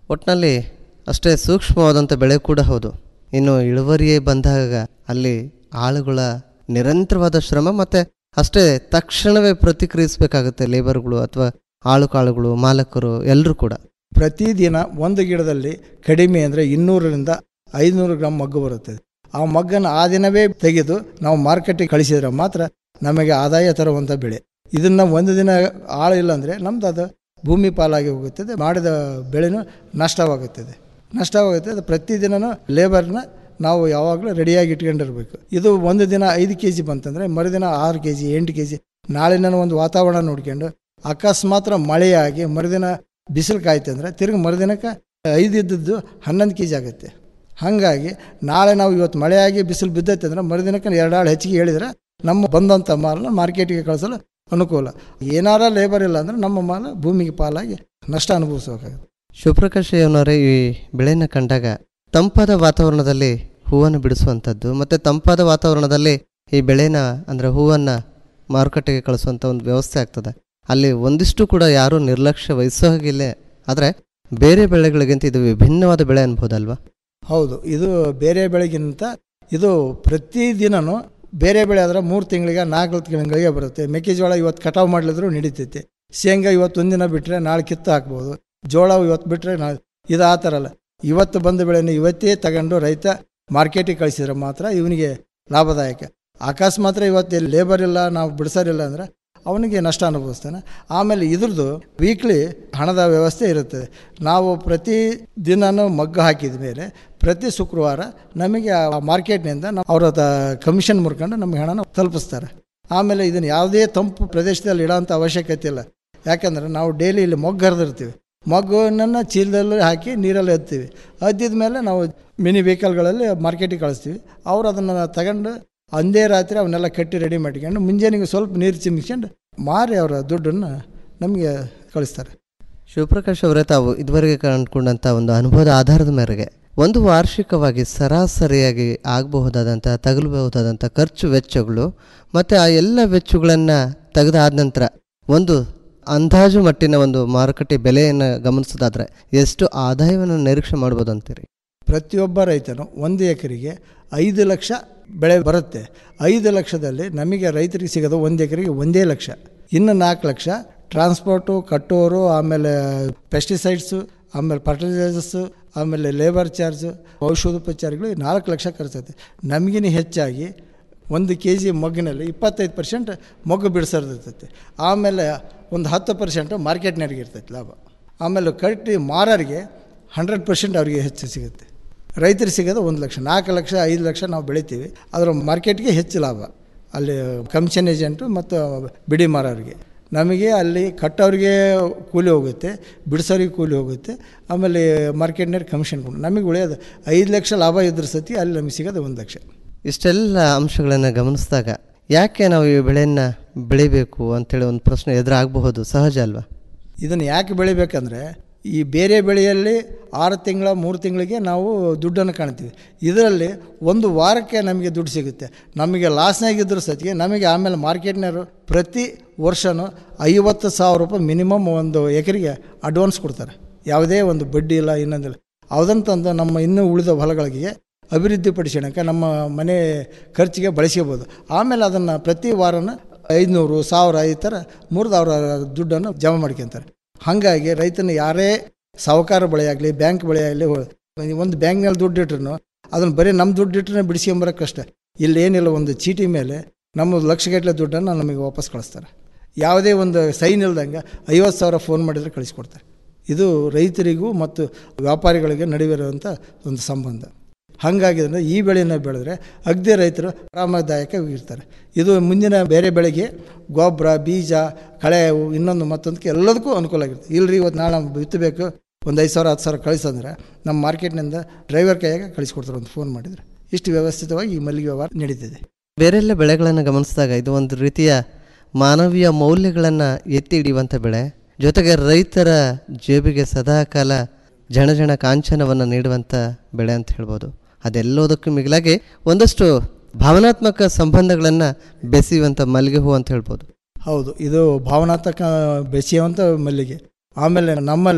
ಒಟ್ಟಿನಲ್ಲಿ ಅಷ್ಟೇ ಸೂಕ್ಷ್ಮವಾದಂಥ ಬೆಳೆ ಕೂಡ ಹೌದು ಇನ್ನು ಇಳುವರಿಯೇ ಬಂದಾಗ ಅಲ್ಲಿ ಆಳುಗಳ ನಿರಂತರವಾದ ಶ್ರಮ ಮತ್ತು ಅಷ್ಟೇ ತಕ್ಷಣವೇ ಪ್ರತಿಕ್ರಿಯಿಸಬೇಕಾಗುತ್ತೆ ಲೇಬರ್ಗಳು ಅಥವಾ ಆಳು ಕಾಳುಗಳು ಮಾಲಕರು ಎಲ್ಲರೂ ಕೂಡ ಪ್ರತಿದಿನ ಒಂದು ಗಿಡದಲ್ಲಿ ಕಡಿಮೆ ಅಂದರೆ ಇನ್ನೂರರಿಂದ ಐದುನೂರು ಗ್ರಾಮ್ ಮಗ್ಗು ಬರುತ್ತದೆ ಆ ಮಗ್ಗನ್ನು ಆ ದಿನವೇ ತೆಗೆದು ನಾವು ಮಾರ್ಕೆಟಿಗೆ ಕಳಿಸಿದ್ರೆ ಮಾತ್ರ ನಮಗೆ ಆದಾಯ ತರುವಂಥ ಬೆಳೆ ಇದನ್ನು ಒಂದು ದಿನ ಆಳು ಇಲ್ಲ ಅಂದರೆ ನಮ್ದು ಅದು ಭೂಮಿ ಪಾಲಾಗಿ ಹೋಗುತ್ತದೆ ಮಾಡಿದ ಬೆಳೆನೂ ನಷ್ಟವಾಗುತ್ತದೆ ನಷ್ಟವಾಗುತ್ತೆ ಅದು ಪ್ರತಿದಿನನೂ ಲೇಬರ್ನ ನಾವು ಯಾವಾಗಲೂ ರೆಡಿಯಾಗಿ ಇಟ್ಕೊಂಡಿರ್ಬೇಕು ಇದು ಒಂದು ದಿನ ಐದು ಕೆ ಜಿ ಬಂತಂದರೆ ಮರುದಿನ ಆರು ಕೆ ಜಿ ಎಂಟು ಕೆ ಜಿ ನಾಳಿನ ಒಂದು ವಾತಾವರಣ ನೋಡ್ಕೊಂಡು ಅಕಸ್ಮಾತ್ ಮಳೆಯಾಗಿ ಮರುದಿನ ಬಿಸಿಲು ಕಾಯ್ತಂದ್ರೆ ತಿರ್ಗಿ ಮರುದಿನಕ್ಕೆ ಐದು ಇದ್ದದ್ದು ಹನ್ನೊಂದು ಕೆ ಜಿ ಆಗುತ್ತೆ ಹಾಗಾಗಿ ನಾಳೆ ನಾವು ಇವತ್ತು ಮಳೆಯಾಗಿ ಬಿಸಿಲು ಬಿದ್ದೈತೆ ಅಂದ್ರೆ ಮರುದಿನಕ್ಕೆ ಎರಡು ಆಳು ಹೆಚ್ಚಿಗೆ ಹೇಳಿದ್ರೆ ನಮ್ಮ ಬಂದಂಥ ಮಾಲನ್ನ ಮಾರ್ಕೆಟಿಗೆ ಕಳಿಸಲು ಅನುಕೂಲ ಏನಾರ ಲೇಬರ್ ಇಲ್ಲ ಅಂದರೆ ನಮ್ಮ ಮಾಲು ಭೂಮಿಗೆ ಪಾಲಾಗಿ ನಷ್ಟ ಅನುಭವಿಸಬೇಕಾಗುತ್ತೆ ಶಿವಪ್ರಕಾಶ್ ಅವನವರೇ ಈ ಬೆಳೆನ ಕಂಡಾಗ ತಂಪಾದ ವಾತಾವರಣದಲ್ಲಿ ಹೂವನ್ನು ಬಿಡಿಸುವಂಥದ್ದು ಮತ್ತು ತಂಪಾದ ವಾತಾವರಣದಲ್ಲಿ ಈ ಬೆಳೆನ ಅಂದರೆ ಹೂವನ್ನು ಮಾರುಕಟ್ಟೆಗೆ ಕಳಿಸುವಂಥ ಒಂದು ವ್ಯವಸ್ಥೆ ಆಗ್ತದೆ ಅಲ್ಲಿ ಒಂದಿಷ್ಟು ಕೂಡ ಯಾರೂ ನಿರ್ಲಕ್ಷ್ಯ ವಹಿಸೋ ಹಾಗಿಲ್ಲ ಆದರೆ ಬೇರೆ ಬೆಳೆಗಳಿಗಿಂತ ಇದು ವಿಭಿನ್ನವಾದ ಬೆಳೆ ಅನ್ಬೋದಲ್ವಾ ಹೌದು ಇದು ಬೇರೆ ಬೆಳೆಗಿಂತ ಇದು ಪ್ರತಿದಿನನೂ ಬೇರೆ ಬೆಳೆ ಆದ್ರೆ ಮೂರು ತಿಂಗಳಿಗೆ ನಾಲ್ಕು ತಿಂಗಳಿಗೆ ಬರುತ್ತೆ ಮೆಕ್ಕೆಜೋಳ ಇವತ್ತು ಕಟಾವು ಮಾಡಲಿದ್ರು ನಡೀತೈತಿ ಶೇಂಗಾ ಇವತ್ತು ಒಂದಿನ ಬಿಟ್ಟರೆ ನಾಳೆ ಕಿತ್ತು ಹಾಕ್ಬೋದು ಜೋಳ ಇವತ್ತು ಬಿಟ್ಟರೆ ನಾಳೆ ಇದು ಆ ಥರ ಅಲ್ಲ ಇವತ್ತು ಬಂದ ಬೆಳೆನ ಇವತ್ತೇ ತಗೊಂಡು ರೈತ ಮಾರ್ಕೆಟಿಗೆ ಕಳಿಸಿದ್ರೆ ಮಾತ್ರ ಇವನಿಗೆ ಲಾಭದಾಯಕ ಅಕಸ್ಮಾತ್ ಇವತ್ತು ಲೇಬರ್ ಇಲ್ಲ ನಾವು ಬಿಡಿಸೋರಿಲ್ಲ ಅಂದರೆ ಅವನಿಗೆ ನಷ್ಟ ಅನುಭವಿಸ್ತಾನೆ ಆಮೇಲೆ ಇದ್ರದ್ದು ವೀಕ್ಲಿ ಹಣದ ವ್ಯವಸ್ಥೆ ಇರುತ್ತದೆ ನಾವು ಪ್ರತಿ ದಿನನೂ ಮಗ್ಗು ಹಾಕಿದ ಮೇಲೆ ಪ್ರತಿ ಶುಕ್ರವಾರ ನಮಗೆ ಆ ಮಾರ್ಕೆಟ್ನಿಂದ ನಾವು ಅವರ ಕಮಿಷನ್ ಮುರ್ಕೊಂಡು ನಮಗೆ ಹಣನ ತಲುಪಿಸ್ತಾರೆ ಆಮೇಲೆ ಇದನ್ನು ಯಾವುದೇ ತಂಪು ಪ್ರದೇಶದಲ್ಲಿ ಇಡೋಂಥ ಅವಶ್ಯಕತೆ ಇಲ್ಲ ಯಾಕಂದ್ರೆ ನಾವು ಡೈಲಿ ಇಲ್ಲಿ ಮೊಗ್ಗು ಹರಿದಿರ್ತೀವಿ ಮಗುವನ್ನು ಚೀಲದಲ್ಲಿ ಹಾಕಿ ನೀರಲ್ಲಿ ಎತ್ತೀವಿ ಅದ್ದಿದ ಮೇಲೆ ನಾವು ಮಿನಿ ವೆಹಿಕಲ್ಗಳಲ್ಲಿ ಮಾರ್ಕೆಟಿಗೆ ಕಳಿಸ್ತೀವಿ ಅವ್ರು ಅದನ್ನು ತಗೊಂಡು ಅಂದೇ ರಾತ್ರಿ ಅವನ್ನೆಲ್ಲ ಕಟ್ಟಿ ರೆಡಿ ಮಾಡ್ಕೊಂಡು ಮುಂಜಾನೆಗೆ ಸ್ವಲ್ಪ ನೀರು ಚಿಮ್ಮಿಸ್ಕೊಂಡು ಮಾರಿ ಅವರ ದುಡ್ಡನ್ನು ನಮಗೆ ಕಳಿಸ್ತಾರೆ ಶಿವಪ್ರಕಾಶ್ ಅವರೇ ತಾವು ಇದುವರೆಗೆ ಕಂಡುಕೊಂಡಂಥ ಒಂದು ಅನುಭವದ ಆಧಾರದ ಮೇರೆಗೆ ಒಂದು ವಾರ್ಷಿಕವಾಗಿ ಸರಾಸರಿಯಾಗಿ ಆಗಬಹುದಾದಂಥ ತಗಲಬಹುದಾದಂಥ ಖರ್ಚು ವೆಚ್ಚಗಳು ಮತ್ತು ಆ ಎಲ್ಲ ವೆಚ್ಚಗಳನ್ನು ತೆಗೆದಾದ ನಂತರ ಒಂದು ಅಂದಾಜು ಮಟ್ಟಿನ ಒಂದು ಮಾರುಕಟ್ಟೆ ಬೆಲೆಯನ್ನು ಗಮನಿಸೋದಾದ್ರೆ ಎಷ್ಟು ಆದಾಯವನ್ನು ನಿರೀಕ್ಷೆ ಮಾಡ್ಬೋದು ಅಂತೀರಿ ಪ್ರತಿಯೊಬ್ಬ ರೈತನು ಒಂದು ಎಕರೆಗೆ ಐದು ಲಕ್ಷ ಬೆಳೆ ಬರುತ್ತೆ ಐದು ಲಕ್ಷದಲ್ಲಿ ನಮಗೆ ರೈತರಿಗೆ ಸಿಗೋದು ಒಂದು ಎಕರೆಗೆ ಒಂದೇ ಲಕ್ಷ ಇನ್ನು ನಾಲ್ಕು ಲಕ್ಷ ಟ್ರಾನ್ಸ್ಪೋರ್ಟು ಕಟ್ಟೋರು ಆಮೇಲೆ ಪೆಸ್ಟಿಸೈಡ್ಸು ಆಮೇಲೆ ಫರ್ಟಿಲೈಸರ್ಸು ಆಮೇಲೆ ಲೇಬರ್ ಚಾರ್ಜು ಔಷಧೋಪಚಾರಗಳು ನಾಲ್ಕು ಲಕ್ಷ ಖರ್ಚಾಗುತ್ತೆ ನಮಗಿನ ಹೆಚ್ಚಾಗಿ ಒಂದು ಕೆ ಜಿ ಮೊಗ್ಗಿನಲ್ಲಿ ಇಪ್ಪತ್ತೈದು ಪರ್ಸೆಂಟ್ ಮೊಗ್ಗು ಬಿಡಿಸೋದಿರ್ತೈತಿ ಆಮೇಲೆ ಒಂದು ಹತ್ತು ಪರ್ಸೆಂಟು ಮಾರ್ಕೆಟ್ನವ್ರಿಗೆ ಇರ್ತೈತೆ ಲಾಭ ಆಮೇಲೆ ಕಟ್ಟಿ ಮಾರೋರಿಗೆ ಹಂಡ್ರೆಡ್ ಪರ್ಸೆಂಟ್ ಅವರಿಗೆ ಹೆಚ್ಚು ಸಿಗುತ್ತೆ ರೈತರಿಗೆ ಸಿಗೋದು ಒಂದು ಲಕ್ಷ ನಾಲ್ಕು ಲಕ್ಷ ಐದು ಲಕ್ಷ ನಾವು ಬೆಳಿತೀವಿ ಅದರ ಮಾರ್ಕೆಟ್ಗೆ ಹೆಚ್ಚು ಲಾಭ ಅಲ್ಲಿ ಕಮಿಷನ್ ಏಜೆಂಟು ಮತ್ತು ಬಿಡಿ ಮಾರೋರಿಗೆ ನಮಗೆ ಅಲ್ಲಿ ಕಟ್ಟೋರಿಗೆ ಕೂಲಿ ಹೋಗುತ್ತೆ ಬಿಡಿಸೋರಿಗೆ ಕೂಲಿ ಹೋಗುತ್ತೆ ಆಮೇಲೆ ಮಾರ್ಕೆಟ್ನಲ್ಲಿ ಕಮಿಷನ್ ಕೊಡು ನಮಗೆ ಉಳಿಯೋದು ಐದು ಲಕ್ಷ ಲಾಭ ಇದ್ರ ಸತಿ ಅಲ್ಲಿ ನಮಗೆ ಸಿಗೋದು ಒಂದು ಲಕ್ಷ ಇಷ್ಟೆಲ್ಲ ಅಂಶಗಳನ್ನು ಗಮನಿಸಿದಾಗ ಯಾಕೆ ನಾವು ಈ ಬೆಳೆಯನ್ನು ಬೆಳಿಬೇಕು ಅಂತೇಳಿ ಒಂದು ಪ್ರಶ್ನೆ ಎದುರಾಗಬಹುದು ಸಹಜ ಅಲ್ವಾ ಇದನ್ನು ಯಾಕೆ ಬೆಳಿಬೇಕಂದ್ರೆ ಈ ಬೇರೆ ಬೆಳೆಯಲ್ಲಿ ಆರು ತಿಂಗಳ ಮೂರು ತಿಂಗಳಿಗೆ ನಾವು ದುಡ್ಡನ್ನು ಕಾಣ್ತೀವಿ ಇದರಲ್ಲಿ ಒಂದು ವಾರಕ್ಕೆ ನಮಗೆ ದುಡ್ಡು ಸಿಗುತ್ತೆ ನಮಗೆ ಲಾಸ್ನಾಗಿದ್ದರೂ ಸತಿಗೆ ನಮಗೆ ಆಮೇಲೆ ಮಾರ್ಕೆಟ್ನವರು ಪ್ರತಿ ವರ್ಷವೂ ಐವತ್ತು ಸಾವಿರ ರೂಪಾಯಿ ಮಿನಿಮಮ್ ಒಂದು ಎಕರೆಗೆ ಅಡ್ವಾನ್ಸ್ ಕೊಡ್ತಾರೆ ಯಾವುದೇ ಒಂದು ಬಡ್ಡಿ ಇಲ್ಲ ಇನ್ನೊಂದಿಲ್ಲ ಅದನ್ನು ತಂದು ನಮ್ಮ ಇನ್ನೂ ಉಳಿದ ಹೊಲಗಳಿಗೆ ಅಭಿವೃದ್ಧಿಪಡಿಸೋಣಕ್ಕೆ ನಮ್ಮ ಮನೆ ಖರ್ಚಿಗೆ ಬಳಸ್ಕೋಬೋದು ಆಮೇಲೆ ಅದನ್ನು ಪ್ರತಿ ವಾರನ ಐದುನೂರು ಸಾವಿರ ಈ ಥರ ಮೂರು ಸಾವಿರ ದುಡ್ಡನ್ನು ಜಮಾ ಮಾಡ್ಕೊತಾರೆ ಹಾಗಾಗಿ ರೈತನ ಯಾರೇ ಸಾಹುಕಾರ ಬೆಳೆ ಆಗಲಿ ಬ್ಯಾಂಕ್ ಬೆಳೆ ಆಗಲಿ ಒಂದು ಬ್ಯಾಂಕ್ನಲ್ಲಿ ದುಡ್ಡು ಇಟ್ರು ಅದನ್ನು ಬರೀ ನಮ್ಮ ದುಡ್ಡು ಇಟ್ಟರೆ ಬಿಡಿಸ್ಕೊಂಬರೋಕೆ ಕಷ್ಟ ಇಲ್ಲಿ ಏನಿಲ್ಲ ಒಂದು ಚೀಟಿ ಮೇಲೆ ನಮ್ಮ ಲಕ್ಷಗಟ್ಟಲೆ ದುಡ್ಡನ್ನು ನಮಗೆ ವಾಪಸ್ ಕಳಿಸ್ತಾರೆ ಯಾವುದೇ ಒಂದು ಸೈನ್ ಇಲ್ದಂಗೆ ಐವತ್ತು ಸಾವಿರ ಫೋನ್ ಮಾಡಿದರೆ ಕಳಿಸ್ಕೊಡ್ತಾರೆ ಇದು ರೈತರಿಗೂ ಮತ್ತು ವ್ಯಾಪಾರಿಗಳಿಗೆ ನಡುವಿರುವಂಥ ಒಂದು ಸಂಬಂಧ ಹಾಗಾಗಿದ್ರೆ ಈ ಬೆಳೆಯನ್ನು ಬೆಳೆದ್ರೆ ಅಗ್ದಿ ರೈತರು ಆರಾಮದಾಯಕವಾಗಿರ್ತಾರೆ ಇದು ಮುಂದಿನ ಬೇರೆ ಬೆಳೆಗೆ ಗೊಬ್ಬರ ಬೀಜ ಕಳೆ ಇನ್ನೊಂದು ಮತ್ತೊಂದಕ್ಕೆ ಎಲ್ಲದಕ್ಕೂ ಅನುಕೂಲ ಆಗಿರುತ್ತೆ ಇಲ್ರಿ ಇವತ್ತು ನಾಳೆ ನಾವು ಬಿತ್ತಬೇಕು ಒಂದು ಐದು ಸಾವಿರ ಹತ್ತು ಸಾವಿರ ಕಳಿಸಂದ್ರೆ ನಮ್ಮ ಮಾರ್ಕೆಟ್ನಿಂದ ಡ್ರೈವರ್ ಕೈಯಾಗ ಕಳಿಸ್ಕೊಡ್ತಾರೆ ಒಂದು ಫೋನ್ ಮಾಡಿದರೆ ಇಷ್ಟು ವ್ಯವಸ್ಥಿತವಾಗಿ ಈ ಮಲ್ಲಿಗೆ ವ್ಯವಹಾರ ನಡೀತಿದೆ ಬೇರೆಲ್ಲ ಬೆಳೆಗಳನ್ನು ಗಮನಿಸಿದಾಗ ಇದು ಒಂದು ರೀತಿಯ ಮಾನವೀಯ ಮೌಲ್ಯಗಳನ್ನು ಎತ್ತಿ ಹಿಡಿಯುವಂಥ ಬೆಳೆ ಜೊತೆಗೆ ರೈತರ ಜೇಬಿಗೆ ಸದಾಕಾಲ ಜಣಜಣ ಕಾಂಚನವನ್ನು ನೀಡುವಂಥ ಬೆಳೆ ಅಂತ ಹೇಳ್ಬೋದು ಅದೆಲ್ಲದಕ್ಕೂ ಮಿಗಿಲಾಗಿ ಒಂದಷ್ಟು ಭಾವನಾತ್ಮಕ ಸಂಬಂಧಗಳನ್ನು ಬೆಸೆಯುವಂಥ ಮಲ್ಲಿಗೆ ಹೂ ಅಂತ ಹೇಳ್ಬೋದು ಹೌದು ಇದು ಭಾವನಾತ್ಮಕ ಬೆಸೆಯುವಂಥ ಮಲ್ಲಿಗೆ ಆಮೇಲೆ ನಮ್ಮಲ್ಲಿ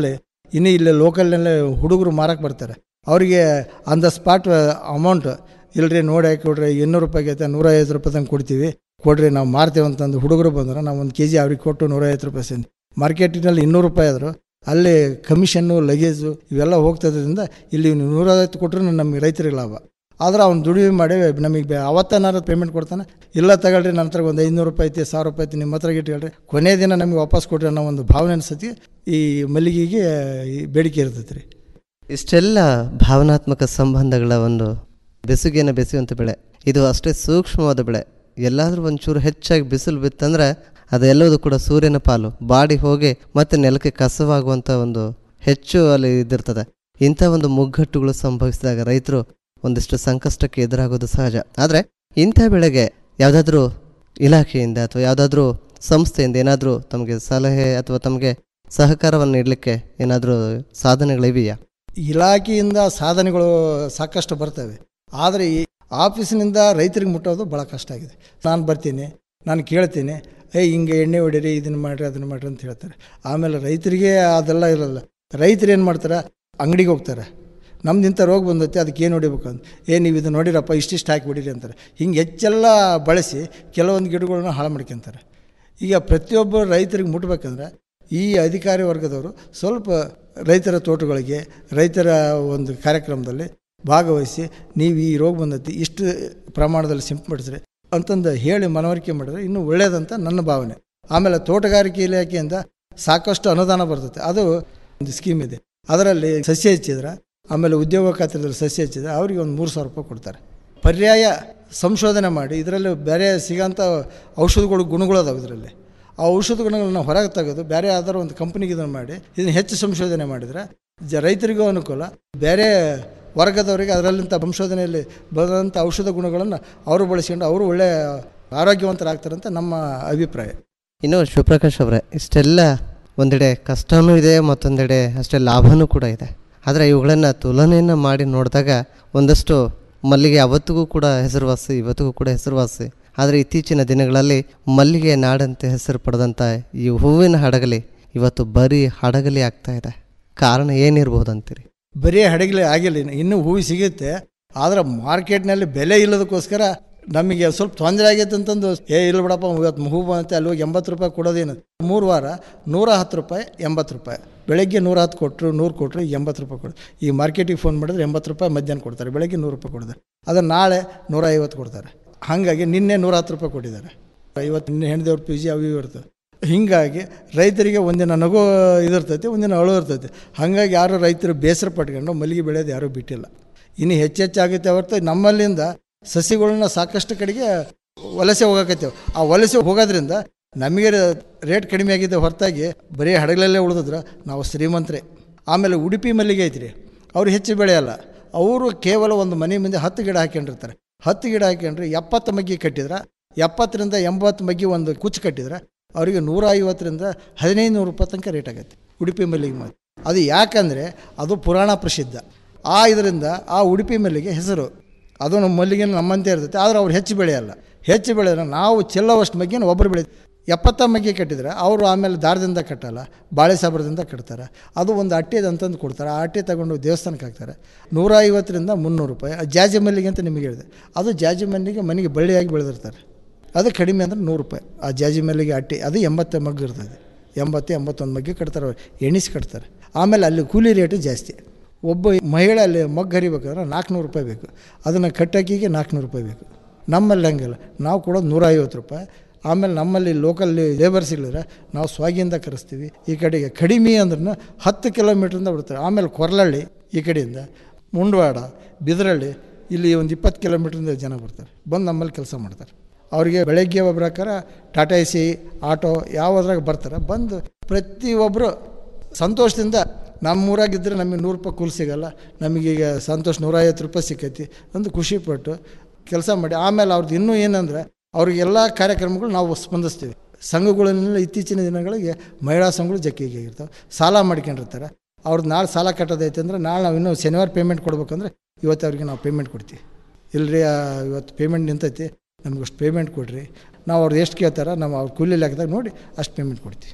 ಇನ್ನು ಇಲ್ಲಿ ಲೋಕಲ್ನಲ್ಲೇ ಹುಡುಗರು ಮಾರಕ್ಕೆ ಬರ್ತಾರೆ ಅವರಿಗೆ ಆನ್ ದ ಸ್ಪಾಟ್ ಅಮೌಂಟ್ ಇಲ್ರಿ ನೋಡಿ ಹಾಕಿ ಕೊಡ್ರಿ ಇನ್ನೂರು ರೂಪಾಯಿಗೆ ಐತೆ ನೂರ ಐವತ್ತು ರೂಪಾಯಿ ತಂಗೆ ಕೊಡ್ತೀವಿ ಕೊಡ್ರಿ ನಾವು ಮಾರ್ತೀವಿ ಅಂತಂದು ಹುಡುಗರು ಬಂದ್ರೆ ನಾವು ಒಂದು ಕೆ ಜಿ ಅವ್ರಿಗೆ ಕೊಟ್ಟು ನೂರೈವತ್ತು ರೂಪಾಯಿ ಸಿಂದು ಮಾರ್ಕೆಟಿನಲ್ಲಿ ಇನ್ನೂರು ರೂಪಾಯಿ ಆದರು ಅಲ್ಲಿ ಕಮಿಷನ್ನು ಲಗೇಜು ಇವೆಲ್ಲ ಹೋಗ್ತದ್ರಿಂದ ಇಲ್ಲಿ ನೂರೈವತ್ತು ಕೊಟ್ಟರು ನಮಗೆ ರೈತರಿಗೆ ಲಾಭ ಆದ್ರೆ ಅವ್ನು ದುಡಿಮೆ ಮಾಡಿ ನಮಗೆ ಅವತ್ತನಾರು ಪೇಮೆಂಟ್ ಕೊಡ್ತಾನೆ ಇಲ್ಲ ತಗೊಳ್ರಿ ನನ್ನ ಹತ್ರ ಒಂದು ಐನೂರು ರೂಪಾಯಿ ಐತಿ ಸಾವಿರ ರೂಪಾಯಿ ಐತಿ ನಿಮ್ಮ ಹತ್ರ ಇಟ್ಕೊಳ್ರಿ ಕೊನೆ ದಿನ ನಮಗೆ ವಾಪಸ್ ಕೊಡ್ರಿ ಅನ್ನೋ ಒಂದು ಭಾವನೆ ಅನ್ಸತಿ ಈ ಮಲ್ಲಿಗೆಗೆ ಈ ಬೇಡಿಕೆ ಇರ್ತೈತೆ ರೀ ಇಷ್ಟೆಲ್ಲ ಭಾವನಾತ್ಮಕ ಸಂಬಂಧಗಳ ಒಂದು ಬೆಸುಗೆನ ಬೆಸೆಯುವಂಥ ಬೆಳೆ ಇದು ಅಷ್ಟೇ ಸೂಕ್ಷ್ಮವಾದ ಬೆಳೆ ಎಲ್ಲಾದರೂ ಒಂಚೂರು ಹೆಚ್ಚಾಗಿ ಬಿಸಿಲು ಬಿತ್ತಂದ್ರೆ ಅದೆಲ್ಲವೂ ಕೂಡ ಸೂರ್ಯನ ಪಾಲು ಬಾಡಿ ಹೋಗಿ ಮತ್ತೆ ನೆಲಕ್ಕೆ ಕಸವಾಗುವಂಥ ಒಂದು ಹೆಚ್ಚು ಅಲ್ಲಿ ಇದಿರ್ತದೆ ಇಂಥ ಒಂದು ಮುಗ್ಗಟ್ಟುಗಳು ಸಂಭವಿಸಿದಾಗ ರೈತರು ಒಂದಿಷ್ಟು ಸಂಕಷ್ಟಕ್ಕೆ ಎದುರಾಗೋದು ಸಹಜ ಆದರೆ ಇಂಥ ಬೆಳೆಗೆ ಯಾವುದಾದ್ರೂ ಇಲಾಖೆಯಿಂದ ಅಥವಾ ಯಾವುದಾದ್ರೂ ಸಂಸ್ಥೆಯಿಂದ ಏನಾದರೂ ತಮಗೆ ಸಲಹೆ ಅಥವಾ ತಮಗೆ ಸಹಕಾರವನ್ನು ನೀಡಲಿಕ್ಕೆ ಏನಾದರೂ ಸಾಧನೆಗಳಿವೆಯಾ ಇಲಾಖೆಯಿಂದ ಸಾಧನೆಗಳು ಸಾಕಷ್ಟು ಬರ್ತವೆ ಆದರೆ ಈ ಆಫೀಸಿನಿಂದ ರೈತರಿಗೆ ಮುಟ್ಟೋದು ಭಾಳ ಕಷ್ಟ ಆಗಿದೆ ನಾನು ಬರ್ತೀನಿ ನಾನು ಕೇಳ್ತೀನಿ ಏ ಹಿಂಗೆ ಎಣ್ಣೆ ಹೊಡೀರಿ ಇದನ್ನು ಮಾಡಿರಿ ಅದನ್ನು ಮಾಡಿರಿ ಅಂತ ಹೇಳ್ತಾರೆ ಆಮೇಲೆ ರೈತರಿಗೆ ಅದೆಲ್ಲ ಇರಲ್ಲ ರೈತರು ಏನು ಮಾಡ್ತಾರೆ ಅಂಗಡಿಗೆ ಹೋಗ್ತಾರೆ ನಮ್ದು ಇಂಥ ರೋಗ ಬಂದೈತೆ ಅದಕ್ಕೆ ಏನು ಹೊಡಿಬೇಕು ಅಂತ ಏ ನೀವು ಇದು ನೋಡಿರಪ್ಪ ಇಷ್ಟಿಷ್ಟು ಹಾಕಿ ಹೊಡೀರಿ ಅಂತಾರೆ ಹಿಂಗೆ ಹೆಚ್ಚೆಲ್ಲ ಬಳಸಿ ಕೆಲವೊಂದು ಗಿಡಗಳನ್ನ ಹಾಳು ಮಾಡ್ಕೊತಾರೆ ಈಗ ಪ್ರತಿಯೊಬ್ಬ ರೈತರಿಗೆ ಮುಟ್ಬೇಕಂದ್ರೆ ಈ ಅಧಿಕಾರಿ ವರ್ಗದವರು ಸ್ವಲ್ಪ ರೈತರ ತೋಟಗಳಿಗೆ ರೈತರ ಒಂದು ಕಾರ್ಯಕ್ರಮದಲ್ಲಿ ಭಾಗವಹಿಸಿ ನೀವು ಈ ರೋಗ ಬಂದೈತಿ ಇಷ್ಟು ಪ್ರಮಾಣದಲ್ಲಿ ಸಿಂಪಡಿಸ್ರಿ ಅಂತಂದು ಹೇಳಿ ಮನವರಿಕೆ ಮಾಡಿದ್ರೆ ಇನ್ನೂ ಒಳ್ಳೆಯದಂತ ನನ್ನ ಭಾವನೆ ಆಮೇಲೆ ತೋಟಗಾರಿಕೆ ಇಲಾಖೆಯಿಂದ ಸಾಕಷ್ಟು ಅನುದಾನ ಬರ್ತೈತೆ ಅದು ಒಂದು ಸ್ಕೀಮ್ ಇದೆ ಅದರಲ್ಲಿ ಸಸ್ಯ ಹೆಚ್ಚಿದ್ರೆ ಆಮೇಲೆ ಉದ್ಯೋಗ ಖಾತ್ರದಲ್ಲಿ ಸಸ್ಯ ಹೆಚ್ಚಿದ್ರೆ ಅವರಿಗೆ ಒಂದು ಮೂರು ಸಾವಿರ ರೂಪಾಯಿ ಕೊಡ್ತಾರೆ ಪರ್ಯಾಯ ಸಂಶೋಧನೆ ಮಾಡಿ ಇದರಲ್ಲಿ ಬೇರೆ ಸಿಗೋಂಥ ಔಷಧಗಳು ಗುಣಗಳು ಅದಾವೆ ಇದರಲ್ಲಿ ಆ ಔಷಧ ಗುಣಗಳನ್ನ ಹೊರಗೆ ತೆಗೆದು ಬೇರೆ ಯಾವ್ದಾರು ಒಂದು ಕಂಪ್ನಿಗೆ ಇದನ್ನು ಮಾಡಿ ಇದನ್ನು ಹೆಚ್ಚು ಸಂಶೋಧನೆ ಮಾಡಿದರೆ ಜ ರೈತರಿಗೂ ಅನುಕೂಲ ಬೇರೆ ವರ್ಗದವರಿಗೆ ಅದರಲ್ಲಿಂಥ ಸಂಶೋಧನೆಯಲ್ಲಿ ಬರೋಂಥ ಔಷಧ ಗುಣಗಳನ್ನು ಅವರು ಬಳಸ್ಕೊಂಡು ಅವರು ಒಳ್ಳೆಯ ಆರೋಗ್ಯವಂತರಾಗ್ತಾರೆ ಅಂತ ನಮ್ಮ ಅಭಿಪ್ರಾಯ ಇನ್ನು ಶಿವಪ್ರಕಾಶ್ ಅವರೇ ಇಷ್ಟೆಲ್ಲ ಒಂದೆಡೆ ಕಷ್ಟನೂ ಇದೆ ಮತ್ತೊಂದೆಡೆ ಅಷ್ಟೇ ಲಾಭನೂ ಕೂಡ ಇದೆ ಆದರೆ ಇವುಗಳನ್ನು ತುಲನೆಯನ್ನು ಮಾಡಿ ನೋಡಿದಾಗ ಒಂದಷ್ಟು ಮಲ್ಲಿಗೆ ಅವತ್ತಿಗೂ ಕೂಡ ಹೆಸರುವಾಸಿ ಇವತ್ತಿಗೂ ಕೂಡ ಹೆಸರುವಾಸಿ ಆದರೆ ಇತ್ತೀಚಿನ ದಿನಗಳಲ್ಲಿ ಮಲ್ಲಿಗೆ ನಾಡಂತೆ ಹೆಸರು ಪಡೆದಂಥ ಈ ಹೂವಿನ ಹಡಗಲಿ ಇವತ್ತು ಬರೀ ಹಡಗಲಿ ಆಗ್ತಾ ಇದೆ ಕಾರಣ ಏನಿರ್ಬೋದಂತೀರಿ ಬರೀ ಹಡಗಲಿ ಆಗಿಲ್ಲ ಇನ್ನು ಇನ್ನೂ ಹೂವು ಸಿಗುತ್ತೆ ಆದರೆ ಮಾರ್ಕೆಟ್ನಲ್ಲಿ ಬೆಲೆ ಇಲ್ಲದಕ್ಕೋಸ್ಕರ ನಮಗೆ ಸ್ವಲ್ಪ ತೊಂದರೆ ಆಗೈತೆ ಅಂತಂದು ಏ ಇಲ್ಲ ಬಿಡಪ್ಪ ಇವತ್ತು ಹೂ ಬಂತೆ ಅಲ್ಲಿ ಹೋಗಿ ಎಂಬತ್ತು ರೂಪಾಯಿ ಕೊಡೋದೇನು ಮೂರು ವಾರ ನೂರ ಹತ್ತು ರೂಪಾಯಿ ಎಂಬತ್ತು ರೂಪಾಯಿ ಬೆಳಗ್ಗೆ ನೂರ ಹತ್ತು ಕೊಟ್ಟರು ನೂರು ಕೊಟ್ಟರು ಎಂಬತ್ತು ರೂಪಾಯಿ ಕೊಡು ಈ ಮಾರ್ಕೆಟಿಗೆ ಫೋನ್ ಮಾಡಿದ್ರೆ ಎಂಬತ್ತು ರೂಪಾಯಿ ಮಧ್ಯಾಹ್ನ ಕೊಡ್ತಾರೆ ಬೆಳಗ್ಗೆ ನೂರು ರೂಪಾಯಿ ಕೊಡ್ತಾರೆ ಅದನ್ನು ನಾಳೆ ನೂರ ಐವತ್ತು ಕೊಡ್ತಾರೆ ಹಾಗಾಗಿ ನಿನ್ನೆ ನೂರ ಹತ್ತು ರೂಪಾಯಿ ಕೊಟ್ಟಿದ್ದಾರೆ ಇವತ್ತು ನಿನ್ನೆ ಹೆಣ್ದೇವ್ರ ಪಿ ಜಿ ಅವು ಇವು ಇರ್ತವೆ ಹೀಗಾಗಿ ರೈತರಿಗೆ ಒಂದಿನ ನಗು ಇದಿರ್ತೈತಿ ಒಂದಿನ ಅಳು ಇರ್ತೈತಿ ಹಾಗಾಗಿ ಯಾರು ರೈತರು ಬೇಸರ ಪಟ್ಕೊಂಡು ಮಲ್ಲಿಗೆ ಬೆಳೆಯೋದು ಯಾರೂ ಬಿಟ್ಟಿಲ್ಲ ಇನ್ನು ಹೆಚ್ಚೆಚ್ಚಾಗುತ್ತೆ ಹೊರತು ನಮ್ಮಲ್ಲಿಂದ ಸಸಿಗಳನ್ನ ಸಾಕಷ್ಟು ಕಡೆಗೆ ವಲಸೆ ಹೋಗಕತ್ತೇವೆ ಆ ವಲಸೆ ಹೋಗೋದ್ರಿಂದ ನಮಗೆ ರೇಟ್ ಕಡಿಮೆ ಆಗಿದೆ ಹೊರತಾಗಿ ಬರೀ ಹಡಗಲಲ್ಲೇ ಉಳಿದಿದ್ರೆ ನಾವು ಶ್ರೀಮಂತರೇ ಆಮೇಲೆ ಉಡುಪಿ ಮಲ್ಲಿಗೆ ಐತ್ರಿ ಅವ್ರು ಹೆಚ್ಚು ಬೆಳೆಯಲ್ಲ ಅವರು ಕೇವಲ ಒಂದು ಮನೆ ಮುಂದೆ ಹತ್ತು ಗಿಡ ಹಾಕ್ಕೊಂಡಿರ್ತಾರೆ ಹತ್ತು ಗಿಡ ಹಾಕ್ಕೊಂಡ್ರೆ ಎಪ್ಪತ್ತು ಮಗ್ಗಿ ಕಟ್ಟಿದ್ರೆ ಎಪ್ಪತ್ತರಿಂದ ಎಂಬತ್ತು ಮಗ್ಗಿ ಒಂದು ಕುಚ್ಚು ಕಟ್ಟಿದ್ರೆ ಅವರಿಗೆ ನೂರ ಐವತ್ತರಿಂದ ಹದಿನೈದು ನೂರು ರೂಪಾಯಿ ತನಕ ರೇಟ್ ಆಗುತ್ತೆ ಉಡುಪಿ ಮಲ್ಲಿಗೆ ಮಾತು ಅದು ಯಾಕಂದರೆ ಅದು ಪುರಾಣ ಪ್ರಸಿದ್ಧ ಆ ಇದರಿಂದ ಆ ಉಡುಪಿ ಮಲ್ಲಿಗೆ ಹೆಸರು ಅದು ನಮ್ಮ ಮಲ್ಲಿಗೆ ನಮ್ಮಂತೆ ಇರ್ತೈತೆ ಆದರೆ ಅವ್ರು ಹೆಚ್ಚು ಬೆಳೆಯಲ್ಲ ಹೆಚ್ಚು ಬೆಳೆದ್ರೆ ನಾವು ಚೆಲ್ಲೋವಷ್ಟು ಮಗ್ಗಿನ ಒಬ್ಬರು ಬೆಳೆ ಎಪ್ಪತ್ತ ಮಗ್ಗಿ ಕಟ್ಟಿದ್ರೆ ಅವರು ಆಮೇಲೆ ದಾರದಿಂದ ಕಟ್ಟಲ್ಲ ಬಾಳೆ ಸಾಬ್ರದಿಂದ ಕಟ್ತಾರೆ ಅದು ಒಂದು ಅಟ್ಟೆದು ಅಂತಂದು ಕೊಡ್ತಾರೆ ಆ ಅಟ್ಟೆ ತಗೊಂಡು ದೇವಸ್ಥಾನಕ್ಕೆ ಹಾಕ್ತಾರೆ ನೂರ ಐವತ್ತರಿಂದ ಮುನ್ನೂರು ರೂಪಾಯಿ ಆ ಜಾಜಿ ಮಲ್ಲಿಗೆ ಅಂತ ನಿಮಗೆ ಹೇಳಿದೆ ಅದು ಜಾಜಿ ಮಲ್ಲಿಗೆ ಮನೆಗೆ ಬಳ್ಳಿಯಾಗಿ ಬೆಳೆದಿರ್ತಾರೆ ಅದು ಕಡಿಮೆ ಅಂದ್ರೆ ನೂರು ರೂಪಾಯಿ ಆ ಜಾಜಿ ಮಲ್ಲಿಗೆ ಅಟ್ಟೆ ಅದು ಎಂಬತ್ತು ಮಗ್ಗು ಇರ್ತದೆ ಎಂಬತ್ತು ಎಂಬತ್ತೊಂದು ಮಗ್ಗಿ ಕಟ್ತಾರೆ ಅವ್ರು ಎಣಿಸಿ ಕಟ್ತಾರೆ ಆಮೇಲೆ ಅಲ್ಲಿ ಕೂಲಿ ರೇಟು ಜಾಸ್ತಿ ಒಬ್ಬ ಮಹಿಳೆ ಅಲ್ಲಿ ಮಗ್ಗು ಹರಿಬೇಕಾದ್ರೆ ನಾಲ್ಕುನೂರು ರೂಪಾಯಿ ಬೇಕು ಅದನ್ನು ಕಟ್ಟೋಕಿಗೆ ನಾಲ್ಕುನೂರು ರೂಪಾಯಿ ಬೇಕು ನಮ್ಮಲ್ಲಿ ಹಂಗಿಲ್ಲ ನಾವು ಕೊಡೋದು ನೂರ ಐವತ್ತು ರೂಪಾಯಿ ಆಮೇಲೆ ನಮ್ಮಲ್ಲಿ ಲೋಕಲ್ ಲೇಬರ್ಸ್ ಇಲ್ಲದ್ರೆ ನಾವು ಸ್ವಾಗಿಂದ ಕರೆಸ್ತೀವಿ ಈ ಕಡೆಗೆ ಕಡಿಮೆ ಅಂದ್ರೆ ಹತ್ತು ಕಿಲೋಮೀಟ್ರಿಂದ ಬಿಡ್ತಾರೆ ಆಮೇಲೆ ಕೊರ್ಲಳ್ಳಿ ಈ ಕಡೆಯಿಂದ ಮುಂಡವಾಡ ಬಿದರಳ್ಳಿ ಇಲ್ಲಿ ಒಂದು ಇಪ್ಪತ್ತು ಕಿಲೋಮೀಟ್ರಿಂದ ಜನ ಬರ್ತಾರೆ ಬಂದು ನಮ್ಮಲ್ಲಿ ಕೆಲಸ ಮಾಡ್ತಾರೆ ಅವರಿಗೆ ಬೆಳಗ್ಗೆ ಒಬ್ಬರಕ್ಕಾರ ಟಾಟಾ ಎ ಸಿ ಆಟೋ ಯಾವುದ್ರಾಗ ಬರ್ತಾರೆ ಬಂದು ಪ್ರತಿಯೊಬ್ಬರು ಸಂತೋಷದಿಂದ ನಮ್ಮೂರಾಗಿದ್ದರೆ ನಮಗೆ ನೂರು ರೂಪಾಯಿ ಕೂಲಿ ಸಿಗಲ್ಲ ನಮಗೀಗ ಸಂತೋಷ ನೂರೈವತ್ತು ರೂಪಾಯಿ ಸಿಕ್ಕೈತಿ ಅಂತ ಖುಷಿಪಟ್ಟು ಕೆಲಸ ಮಾಡಿ ಆಮೇಲೆ ಅವ್ರದ್ದು ಇನ್ನೂ ಏನಂದ್ರೆ ಅವ್ರಿಗೆಲ್ಲ ಕಾರ್ಯಕ್ರಮಗಳು ನಾವು ಸ್ಪಂದಿಸ್ತೀವಿ ಸಂಘಗಳನ್ನೆಲ್ಲ ಇತ್ತೀಚಿನ ದಿನಗಳಿಗೆ ಮಹಿಳಾ ಸಂಘಗಳು ಜಗ್ಗಿಗೆ ಆಗಿರ್ತಾವೆ ಸಾಲ ಮಾಡ್ಕೊಂಡಿರ್ತಾರೆ ಅವ್ರದ್ದು ನಾಳೆ ಸಾಲ ಕಟ್ಟೋದೈತೆ ಅಂದ್ರೆ ನಾಳೆ ನಾವು ಇನ್ನೂ ಶನಿವಾರ ಪೇಮೆಂಟ್ ಕೊಡ್ಬೇಕಂದ್ರೆ ಇವತ್ತು ಅವ್ರಿಗೆ ನಾವು ಪೇಮೆಂಟ್ ಕೊಡ್ತೀವಿ ಇಲ್ಲರಿ ಇವತ್ತು ಪೇಮೆಂಟ್ ನಿಂತೈತಿ ನಮ್ಗೆ ಅಷ್ಟು ಪೇಮೆಂಟ್ ಕೊಡಿರಿ ನಾವು ಅವ್ರದ್ದು ಎಷ್ಟು ಕೇಳ್ತಾರ ನಾವು ಅವ್ರ ಕೂಲಿ ಲೆಕ್ಕದಾಗ ನೋಡಿ ಅಷ್ಟು ಪೇಮೆಂಟ್ ಕೊಡ್ತೀವಿ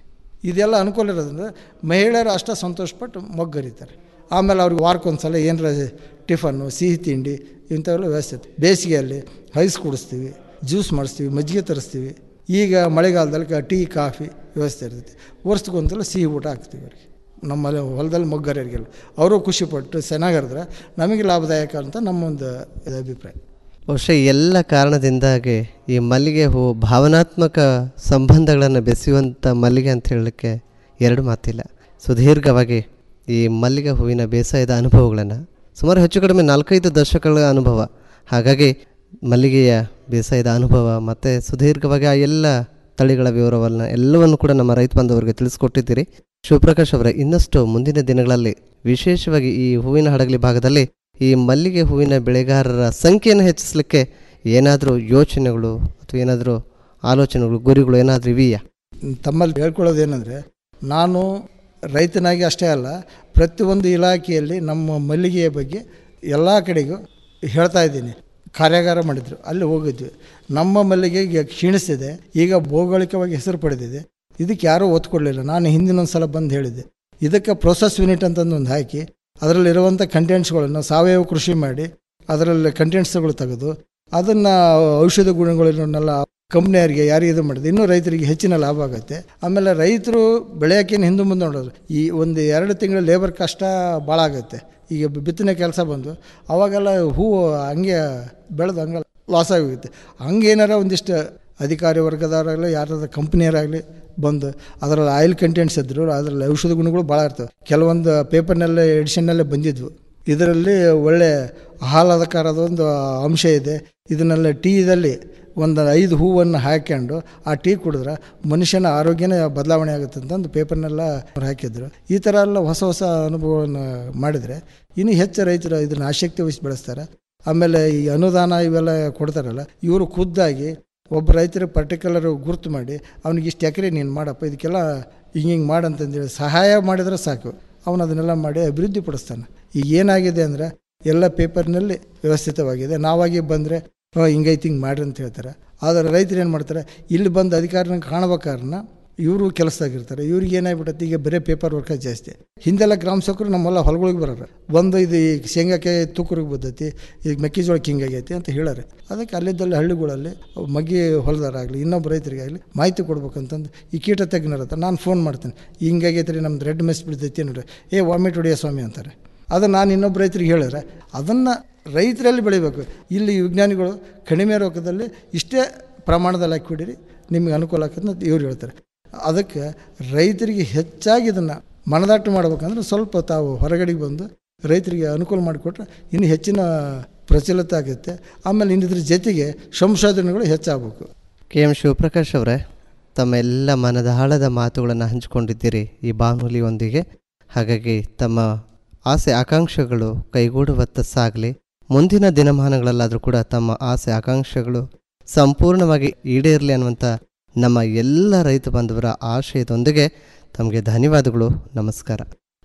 ಇದೆಲ್ಲ ಅನುಕೂಲ ಇರೋದ್ರಿಂದ ಮಹಿಳೆಯರು ಅಷ್ಟೇ ಸಂತೋಷಪಟ್ಟು ಮೊಗ್ಗರಿತಾರೆ ಆಮೇಲೆ ಅವ್ರಿಗೆ ವಾರಕ್ಕೊಂದ್ಸಲ ಏನರ ಟಿಫನ್ನು ಸಿಹಿ ತಿಂಡಿ ಇಂಥವೆಲ್ಲ ವ್ಯವಸ್ಥೆ ಇತ್ತು ಬೇಸಿಗೆಯಲ್ಲಿ ಐಸ್ ಕುಡಿಸ್ತೀವಿ ಜ್ಯೂಸ್ ಮಾಡಿಸ್ತೀವಿ ಮಜ್ಜಿಗೆ ತರಿಸ್ತೀವಿ ಈಗ ಮಳೆಗಾಲದಲ್ಲಿ ಕ- ಟೀ ಕಾಫಿ ವ್ಯವಸ್ಥೆ ಇರ್ತೈತಿ ವರ್ಷಕ್ಕೊಂದ್ಸಲ ಸಿಹಿ ಊಟ ಹಾಕ್ತೀವಿ ಅವ್ರಿಗೆ ನಮ್ಮಲ್ಲಿ ಹೊಲದಲ್ಲಿ ಮೊಗ್ಗರಿಗೆಲ್ಲ ಅವರು ಖುಷಿಪಟ್ಟು ಚೆನ್ನಾಗಿರಿದ್ರೆ ನಮಗೆ ಲಾಭದಾಯಕ ಅಂತ ನಮ್ಮೊಂದು ಇದು ಅಭಿಪ್ರಾಯ ಬಹುಶಃ ಈ ಎಲ್ಲ ಕಾರಣದಿಂದಾಗಿ ಈ ಮಲ್ಲಿಗೆ ಹೂವು ಭಾವನಾತ್ಮಕ ಸಂಬಂಧಗಳನ್ನು ಬೆಸೆಯುವಂಥ ಮಲ್ಲಿಗೆ ಅಂತ ಹೇಳಲಿಕ್ಕೆ ಎರಡು ಮಾತಿಲ್ಲ ಸುದೀರ್ಘವಾಗಿ ಈ ಮಲ್ಲಿಗೆ ಹೂವಿನ ಬೇಸಾಯದ ಅನುಭವಗಳನ್ನು ಸುಮಾರು ಹೆಚ್ಚು ಕಡಿಮೆ ನಾಲ್ಕೈದು ದಶಕಗಳ ಅನುಭವ ಹಾಗಾಗಿ ಮಲ್ಲಿಗೆಯ ಬೇಸಾಯದ ಅನುಭವ ಮತ್ತು ಸುದೀರ್ಘವಾಗಿ ಆ ಎಲ್ಲ ತಳಿಗಳ ವಿವರವನ್ನು ಎಲ್ಲವನ್ನು ಕೂಡ ನಮ್ಮ ರೈತ ಬಾಂಧವರಿಗೆ ತಿಳಿಸ್ಕೊಟ್ಟಿದ್ದೀರಿ ಶಿವಪ್ರಕಾಶ್ ಅವರೇ ಇನ್ನಷ್ಟು ಮುಂದಿನ ದಿನಗಳಲ್ಲಿ ವಿಶೇಷವಾಗಿ ಈ ಹೂವಿನ ಹಡಗಲಿ ಭಾಗದಲ್ಲಿ ಈ ಮಲ್ಲಿಗೆ ಹೂವಿನ ಬೆಳೆಗಾರರ ಸಂಖ್ಯೆಯನ್ನು ಹೆಚ್ಚಿಸಲಿಕ್ಕೆ ಏನಾದರೂ ಯೋಚನೆಗಳು ಅಥವಾ ಏನಾದರೂ ಆಲೋಚನೆಗಳು ಗುರಿಗಳು ಏನಾದರೂ ಇವೆಯಾ ತಮ್ಮಲ್ಲಿ ಹೇಳ್ಕೊಳ್ಳೋದು ಏನಂದರೆ ನಾನು ರೈತನಾಗಿ ಅಷ್ಟೇ ಅಲ್ಲ ಪ್ರತಿಯೊಂದು ಇಲಾಖೆಯಲ್ಲಿ ನಮ್ಮ ಮಲ್ಲಿಗೆಯ ಬಗ್ಗೆ ಎಲ್ಲ ಕಡೆಗೂ ಹೇಳ್ತಾ ಇದ್ದೀನಿ ಕಾರ್ಯಾಗಾರ ಮಾಡಿದ್ರು ಅಲ್ಲಿ ಹೋಗಿದ್ವಿ ನಮ್ಮ ಮಲ್ಲಿಗೆ ಈಗ ಕ್ಷೀಣಿಸ್ತಿದೆ ಈಗ ಭೌಗೋಳಿಕವಾಗಿ ಹೆಸರು ಪಡೆದಿದೆ ಇದಕ್ಕೆ ಯಾರೂ ಒತ್ತು ಕೊಡಲಿಲ್ಲ ನಾನು ಹಿಂದಿನೊಂದು ಸಲ ಬಂದು ಹೇಳಿದ್ದೆ ಇದಕ್ಕೆ ಪ್ರೊಸೆಸ್ ಯೂನಿಟ್ ಅಂತಂದು ಒಂದು ಹಾಕಿ ಅದರಲ್ಲಿರುವಂಥ ಕಂಟೆಂಟ್ಸ್ಗಳನ್ನು ಸಾವಯವ ಕೃಷಿ ಮಾಡಿ ಅದರಲ್ಲಿ ಕಂಟೆಂಟ್ಸ್ಗಳು ತೆಗೆದು ಅದನ್ನು ಔಷಧ ಗುಣಗಳನ್ನೆಲ್ಲ ಕಂಪ್ನಿಯವರಿಗೆ ಯಾರಿಗೆ ಇದು ಮಾಡಿದೆ ಇನ್ನೂ ರೈತರಿಗೆ ಹೆಚ್ಚಿನ ಲಾಭ ಆಗುತ್ತೆ ಆಮೇಲೆ ರೈತರು ಬೆಳೆಯೋಕ್ಕೇನು ಹಿಂದೆ ಮುಂದೆ ನೋಡೋದು ಈ ಒಂದು ಎರಡು ತಿಂಗಳ ಲೇಬರ್ ಕಷ್ಟ ಭಾಳ ಆಗುತ್ತೆ ಈಗ ಬಿ- ಬಿತ್ತನೆ ಕೆಲಸ ಬಂದು ಅವಾಗೆಲ್ಲ ಹೂವು ಹಂಗೆ ಬೆಳೆದು ಹಂಗೆ ಲಾಸ್ ಆಗೋಗುತ್ತೆ ಹಂಗೇನಾರ ಒಂದಿಷ್ಟು ಅಧಿಕಾರಿ ವರ್ಗದವರಾಗಲಿ ಯಾರಾದ್ರೂ ಕಂಪ್ನಿಯರಾಗಲಿ ಬಂದು ಅದರಲ್ಲಿ ಆಯಿಲ್ ಕಂಟೆಂಟ್ಸ್ ಇದ್ದರು ಅದರಲ್ಲಿ ಔಷಧ ಗುಣಗಳು ಭಾಳ ಇರ್ತವೆ ಕೆಲವೊಂದು ಪೇಪರ್ನಲ್ಲೇ ಎಡಿಷನ್ನಲ್ಲೇ ಬಂದಿದ್ವು ಇದರಲ್ಲಿ ಒಳ್ಳೆ ಆಹ್ಲಾದಕರದ ಒಂದು ಅಂಶ ಇದೆ ಇದನ್ನೆಲ್ಲ ಟೀದಲ್ಲಿ ಒಂದು ಐದು ಹೂವನ್ನು ಹಾಕ್ಕೊಂಡು ಆ ಟೀ ಕುಡಿದ್ರೆ ಮನುಷ್ಯನ ಆರೋಗ್ಯನೇ ಬದಲಾವಣೆ ಆಗುತ್ತೆ ಅಂತಂದು ಪೇಪರ್ನೆಲ್ಲ ಅವ್ರು ಹಾಕಿದ್ರು ಈ ಥರ ಎಲ್ಲ ಹೊಸ ಹೊಸ ಅನುಭವವನ್ನು ಮಾಡಿದರೆ ಇನ್ನೂ ಹೆಚ್ಚು ರೈತರು ಇದನ್ನು ಆಸಕ್ತಿ ವಹಿಸಿ ಬೆಳೆಸ್ತಾರೆ ಆಮೇಲೆ ಈ ಅನುದಾನ ಇವೆಲ್ಲ ಕೊಡ್ತಾರಲ್ಲ ಇವರು ಖುದ್ದಾಗಿ ಒಬ್ಬ ರೈತರು ಪರ್ಟಿಕ್ಯುಲರ್ ಗುರ್ತು ಮಾಡಿ ಅವ್ನಿಗೆ ಇಷ್ಟು ಎಕರೆ ನೀನು ಮಾಡಪ್ಪ ಇದಕ್ಕೆಲ್ಲ ಹಿಂಗೆ ಹಿಂಗೆ ಮಾಡಂತಂದೇಳಿ ಸಹಾಯ ಮಾಡಿದ್ರೆ ಸಾಕು ಅವನು ಅದನ್ನೆಲ್ಲ ಮಾಡಿ ಅಭಿವೃದ್ಧಿ ಪಡಿಸ್ತಾನೆ ಈಗ ಏನಾಗಿದೆ ಅಂದರೆ ಎಲ್ಲ ಪೇಪರ್ನಲ್ಲಿ ವ್ಯವಸ್ಥಿತವಾಗಿದೆ ನಾವಾಗಿ ಬಂದರೆ ಹಿಂಗೈತಿ ಹಿಂಗೆ ಮಾಡ್ರಿ ಅಂತ ಹೇಳ್ತಾರೆ ಆದರೆ ರೈತರು ಏನು ಮಾಡ್ತಾರೆ ಇಲ್ಲಿ ಬಂದು ಅಧಿಕಾರಿನ ಕಾಣ್ಬೇಕಾರನ್ನ ಇವರು ಕೆಲಸದಾಗಿರ್ತಾರೆ ಇವ್ರಿಗೆ ಏನಾಗ್ಬಿಟ್ಟೈತಿ ಈಗ ಬರೀ ಪೇಪರ್ ವರ್ಕ ಜಾಸ್ತಿ ಹಿಂದೆಲ್ಲ ಗ್ರಾಮ ಸೇವಕರು ನಮ್ಮೆಲ್ಲ ಹೊಲಗಳಿಗೆ ಬರೋರು ಬಂದು ಇದು ಈ ಶೇಂಗಾಕಾಯಿ ತೂಕರಿಗೆ ಬದ್ದೈತಿ ಈಗ ಮೆಕ್ಕೆಜೋಳಕ್ಕೆ ಹಿಂಗಾಗೈತಿ ಅಂತ ಹೇಳಾರೆ ಅದಕ್ಕೆ ಅಲ್ಲಿದ್ದಲ್ಲಿ ಹಳ್ಳಿಗಳಲ್ಲಿ ಮಗ್ಗಿ ಹೊಲದಾರಾಗಲಿ ಇನ್ನೊಬ್ಬ ರೈತರಿಗಾಗಲಿ ಮಾಹಿತಿ ಕೊಡ್ಬೇಕಂತಂದು ಈ ಕೀಟ ತಜ್ಞರತ್ತ ನಾನು ಫೋನ್ ಮಾಡ್ತೀನಿ ಹಿಂಗಾಗೈತೆ ರೀ ನಮ್ದು ರೆಡ್ ಮೆಸ್ ಬಿಡ್ತೈತಿ ನೋಡ್ರಿ ಏ ವಾಮಿಟ್ ಹೊಡಿಯೋ ಸ್ವಾಮಿ ಅಂತಾರೆ ಅದು ನಾನು ಇನ್ನೊಬ್ಬ ರೈತರಿಗೆ ಹೇಳಿದ್ರೆ ಅದನ್ನು ರೈತರಲ್ಲಿ ಬೆಳಿಬೇಕು ಇಲ್ಲಿ ವಿಜ್ಞಾನಿಗಳು ಕಡಿಮೆ ರೊಕ್ಕದಲ್ಲಿ ಇಷ್ಟೇ ಪ್ರಮಾಣದಲ್ಲಿ ಹಾಕಿ ಹೊಡೀರಿ ನಿಮಗೆ ಅನುಕೂಲ ಆಕತ್ತೆ ಅಂತ ಇವ್ರು ಹೇಳ್ತಾರೆ ಅದಕ್ಕೆ ರೈತರಿಗೆ ಹೆಚ್ಚಾಗಿ ಇದನ್ನು ಮನದಾಟ ಮಾಡ್ಬೇಕಂದ್ರೆ ಸ್ವಲ್ಪ ತಾವು ಹೊರಗಡೆಗೆ ಬಂದು ರೈತರಿಗೆ ಅನುಕೂಲ ಮಾಡಿಕೊಟ್ರೆ ಇನ್ನು ಹೆಚ್ಚಿನ ಪ್ರಚಲಿತ ಆಗುತ್ತೆ ಆಮೇಲೆ ಇನ್ನಿದ್ರ ಜೊತೆಗೆ ಸಂಶೋಧನೆಗಳು ಹೆಚ್ಚಾಗಬೇಕು ಕೆ ಎಂ ಶಿವಪ್ರಕಾಶ್ ಅವರೇ ತಮ್ಮ ಎಲ್ಲ ಮನದಾಳದ ಮಾತುಗಳನ್ನು ಹಂಚಿಕೊಂಡಿದ್ದೀರಿ ಈ ಬಾನುಲಿಯೊಂದಿಗೆ ಹಾಗಾಗಿ ತಮ್ಮ ಆಸೆ ಆಕಾಂಕ್ಷೆಗಳು ಕೈಗೂಡುವತ್ತ ಸಾಗಲಿ ಮುಂದಿನ ದಿನಮಾನಗಳಲ್ಲಾದರೂ ಕೂಡ ತಮ್ಮ ಆಸೆ ಆಕಾಂಕ್ಷೆಗಳು ಸಂಪೂರ್ಣವಾಗಿ ಈಡೇರಲಿ ಅನ್ನುವಂಥ ನಮ್ಮ ಎಲ್ಲ ರೈತ ಬಾಂಧವರ ಆಶಯದೊಂದಿಗೆ ತಮಗೆ ಧನ್ಯವಾದಗಳು ನಮಸ್ಕಾರ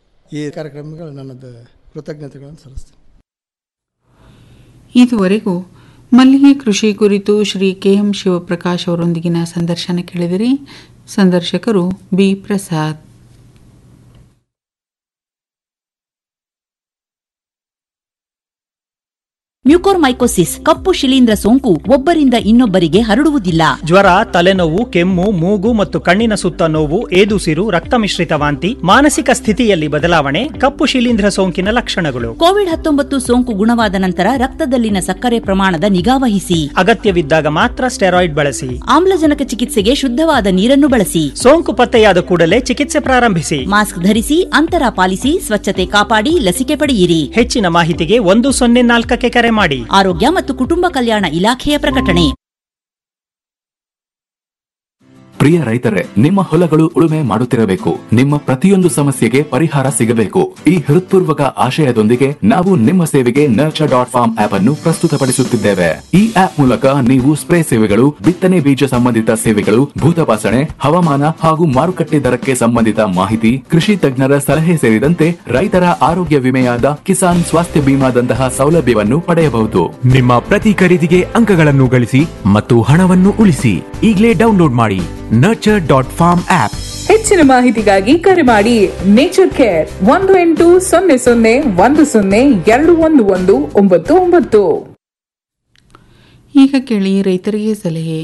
ಈ ಕಾರ್ಯಕ್ರಮಗಳು ನನ್ನದು ಕೃತಜ್ಞತೆಗಳನ್ನು ಸಲ್ಲಿಸ್ತೀನಿ ಇದುವರೆಗೂ ಮಲ್ಲಿಗೆ ಕೃಷಿ ಕುರಿತು ಶ್ರೀ ಕೆ ಎಂ ಶಿವಪ್ರಕಾಶ್ ಅವರೊಂದಿಗಿನ ಸಂದರ್ಶನ ಕೇಳಿದಿರಿ ಸಂದರ್ಶಕರು ಬಿ ಪ್ರಸಾದ್ ಮ್ಯೂಕೋರ್ಮೈಕೋಸಿಸ್ ಕಪ್ಪು ಶಿಲೀಂಧ್ರ ಸೋಂಕು ಒಬ್ಬರಿಂದ ಇನ್ನೊಬ್ಬರಿಗೆ ಹರಡುವುದಿಲ್ಲ ಜ್ವರ ತಲೆನೋವು ಕೆಮ್ಮು ಮೂಗು ಮತ್ತು ಕಣ್ಣಿನ ಸುತ್ತ ನೋವು ಏದುಸಿರು ರಕ್ತ ಮಿಶ್ರಿತ ವಾಂತಿ ಮಾನಸಿಕ ಸ್ಥಿತಿಯಲ್ಲಿ ಬದಲಾವಣೆ ಕಪ್ಪು ಶಿಲೀಂಧ್ರ ಸೋಂಕಿನ ಲಕ್ಷಣಗಳು ಕೋವಿಡ್ ಹತ್ತೊಂಬತ್ತು ಸೋಂಕು ಗುಣವಾದ ನಂತರ ರಕ್ತದಲ್ಲಿನ ಸಕ್ಕರೆ ಪ್ರಮಾಣದ ನಿಗಾವಹಿಸಿ ಅಗತ್ಯವಿದ್ದಾಗ ಮಾತ್ರ ಸ್ಟೆರಾಯ್ಡ್ ಬಳಸಿ ಆಮ್ಲಜನಕ ಚಿಕಿತ್ಸೆಗೆ ಶುದ್ಧವಾದ ನೀರನ್ನು ಬಳಸಿ ಸೋಂಕು ಪತ್ತೆಯಾದ ಕೂಡಲೇ ಚಿಕಿತ್ಸೆ ಪ್ರಾರಂಭಿಸಿ ಮಾಸ್ಕ್ ಧರಿಸಿ ಅಂತರ ಪಾಲಿಸಿ ಸ್ವಚ್ಛತೆ ಕಾಪಾಡಿ ಲಸಿಕೆ ಪಡೆಯಿರಿ ಹೆಚ್ಚಿನ ಮಾಹಿತಿಗೆ ಒಂದು ಸೊನ್ನೆ ನಾಲ್ಕಕ್ಕೆ ಕರೆ ಮಾಡಿ ಆರೋಗ್ಯ ಮತ್ತು ಕುಟುಂಬ ಕಲ್ಯಾಣ ಇಲಾಖೆಯ ಪ್ರಕಟಣೆ ಪ್ರಿಯ ರೈತರೇ ನಿಮ್ಮ ಹೊಲಗಳು ಉಳುಮೆ ಮಾಡುತ್ತಿರಬೇಕು ನಿಮ್ಮ ಪ್ರತಿಯೊಂದು ಸಮಸ್ಯೆಗೆ ಪರಿಹಾರ ಸಿಗಬೇಕು ಈ ಹೃತ್ಪೂರ್ವಕ ಆಶಯದೊಂದಿಗೆ ನಾವು ನಿಮ್ಮ ಸೇವೆಗೆ ನರ್ಚರ್ ಡಾಟ್ ಫಾರ್ಮ್ ಆಪ್ ಅನ್ನು ಪ್ರಸ್ತುತಪಡಿಸುತ್ತಿದ್ದೇವೆ ಈ ಆಪ್ ಮೂಲಕ ನೀವು ಸ್ಪ್ರೇ ಸೇವೆಗಳು ಬಿತ್ತನೆ ಬೀಜ ಸಂಬಂಧಿತ ಸೇವೆಗಳು ಭೂತಪಾಸಣೆ ಹವಾಮಾನ ಹಾಗೂ ಮಾರುಕಟ್ಟೆ ದರಕ್ಕೆ ಸಂಬಂಧಿತ ಮಾಹಿತಿ ಕೃಷಿ ತಜ್ಞರ ಸಲಹೆ ಸೇರಿದಂತೆ ರೈತರ ಆರೋಗ್ಯ ವಿಮೆಯಾದ ಕಿಸಾನ್ ಸ್ವಾಸ್ಥ್ಯ ಬಿಮಾದಂತಹ ಸೌಲಭ್ಯವನ್ನು ಪಡೆಯಬಹುದು ನಿಮ್ಮ ಪ್ರತಿ ಖರೀದಿಗೆ ಅಂಕಗಳನ್ನು ಗಳಿಸಿ ಮತ್ತು ಹಣವನ್ನು ಉಳಿಸಿ ಈಗಲೇ ಡೌನ್ಲೋಡ್ ಮಾಡಿ ನರ್ಚರ್ ಡಾಟ್ ಫಾರ್ಮ್ ಆಪ್ ಹೆಚ್ಚಿನ ಮಾಹಿತಿಗಾಗಿ ಕರೆ ಮಾಡಿ ನೇಚರ್ ಕೇರ್ ಒಂದು ಎಂಟು ಸೊನ್ನೆ ಸೊನ್ನೆ ಒಂದು ಸೊನ್ನೆ ಎರಡು ಒಂದು ಒಂದು ಒಂಬತ್ತು ಒಂಬತ್ತು ಈಗ ಕೇಳಿ ರೈತರಿಗೆ ಸಲಹೆ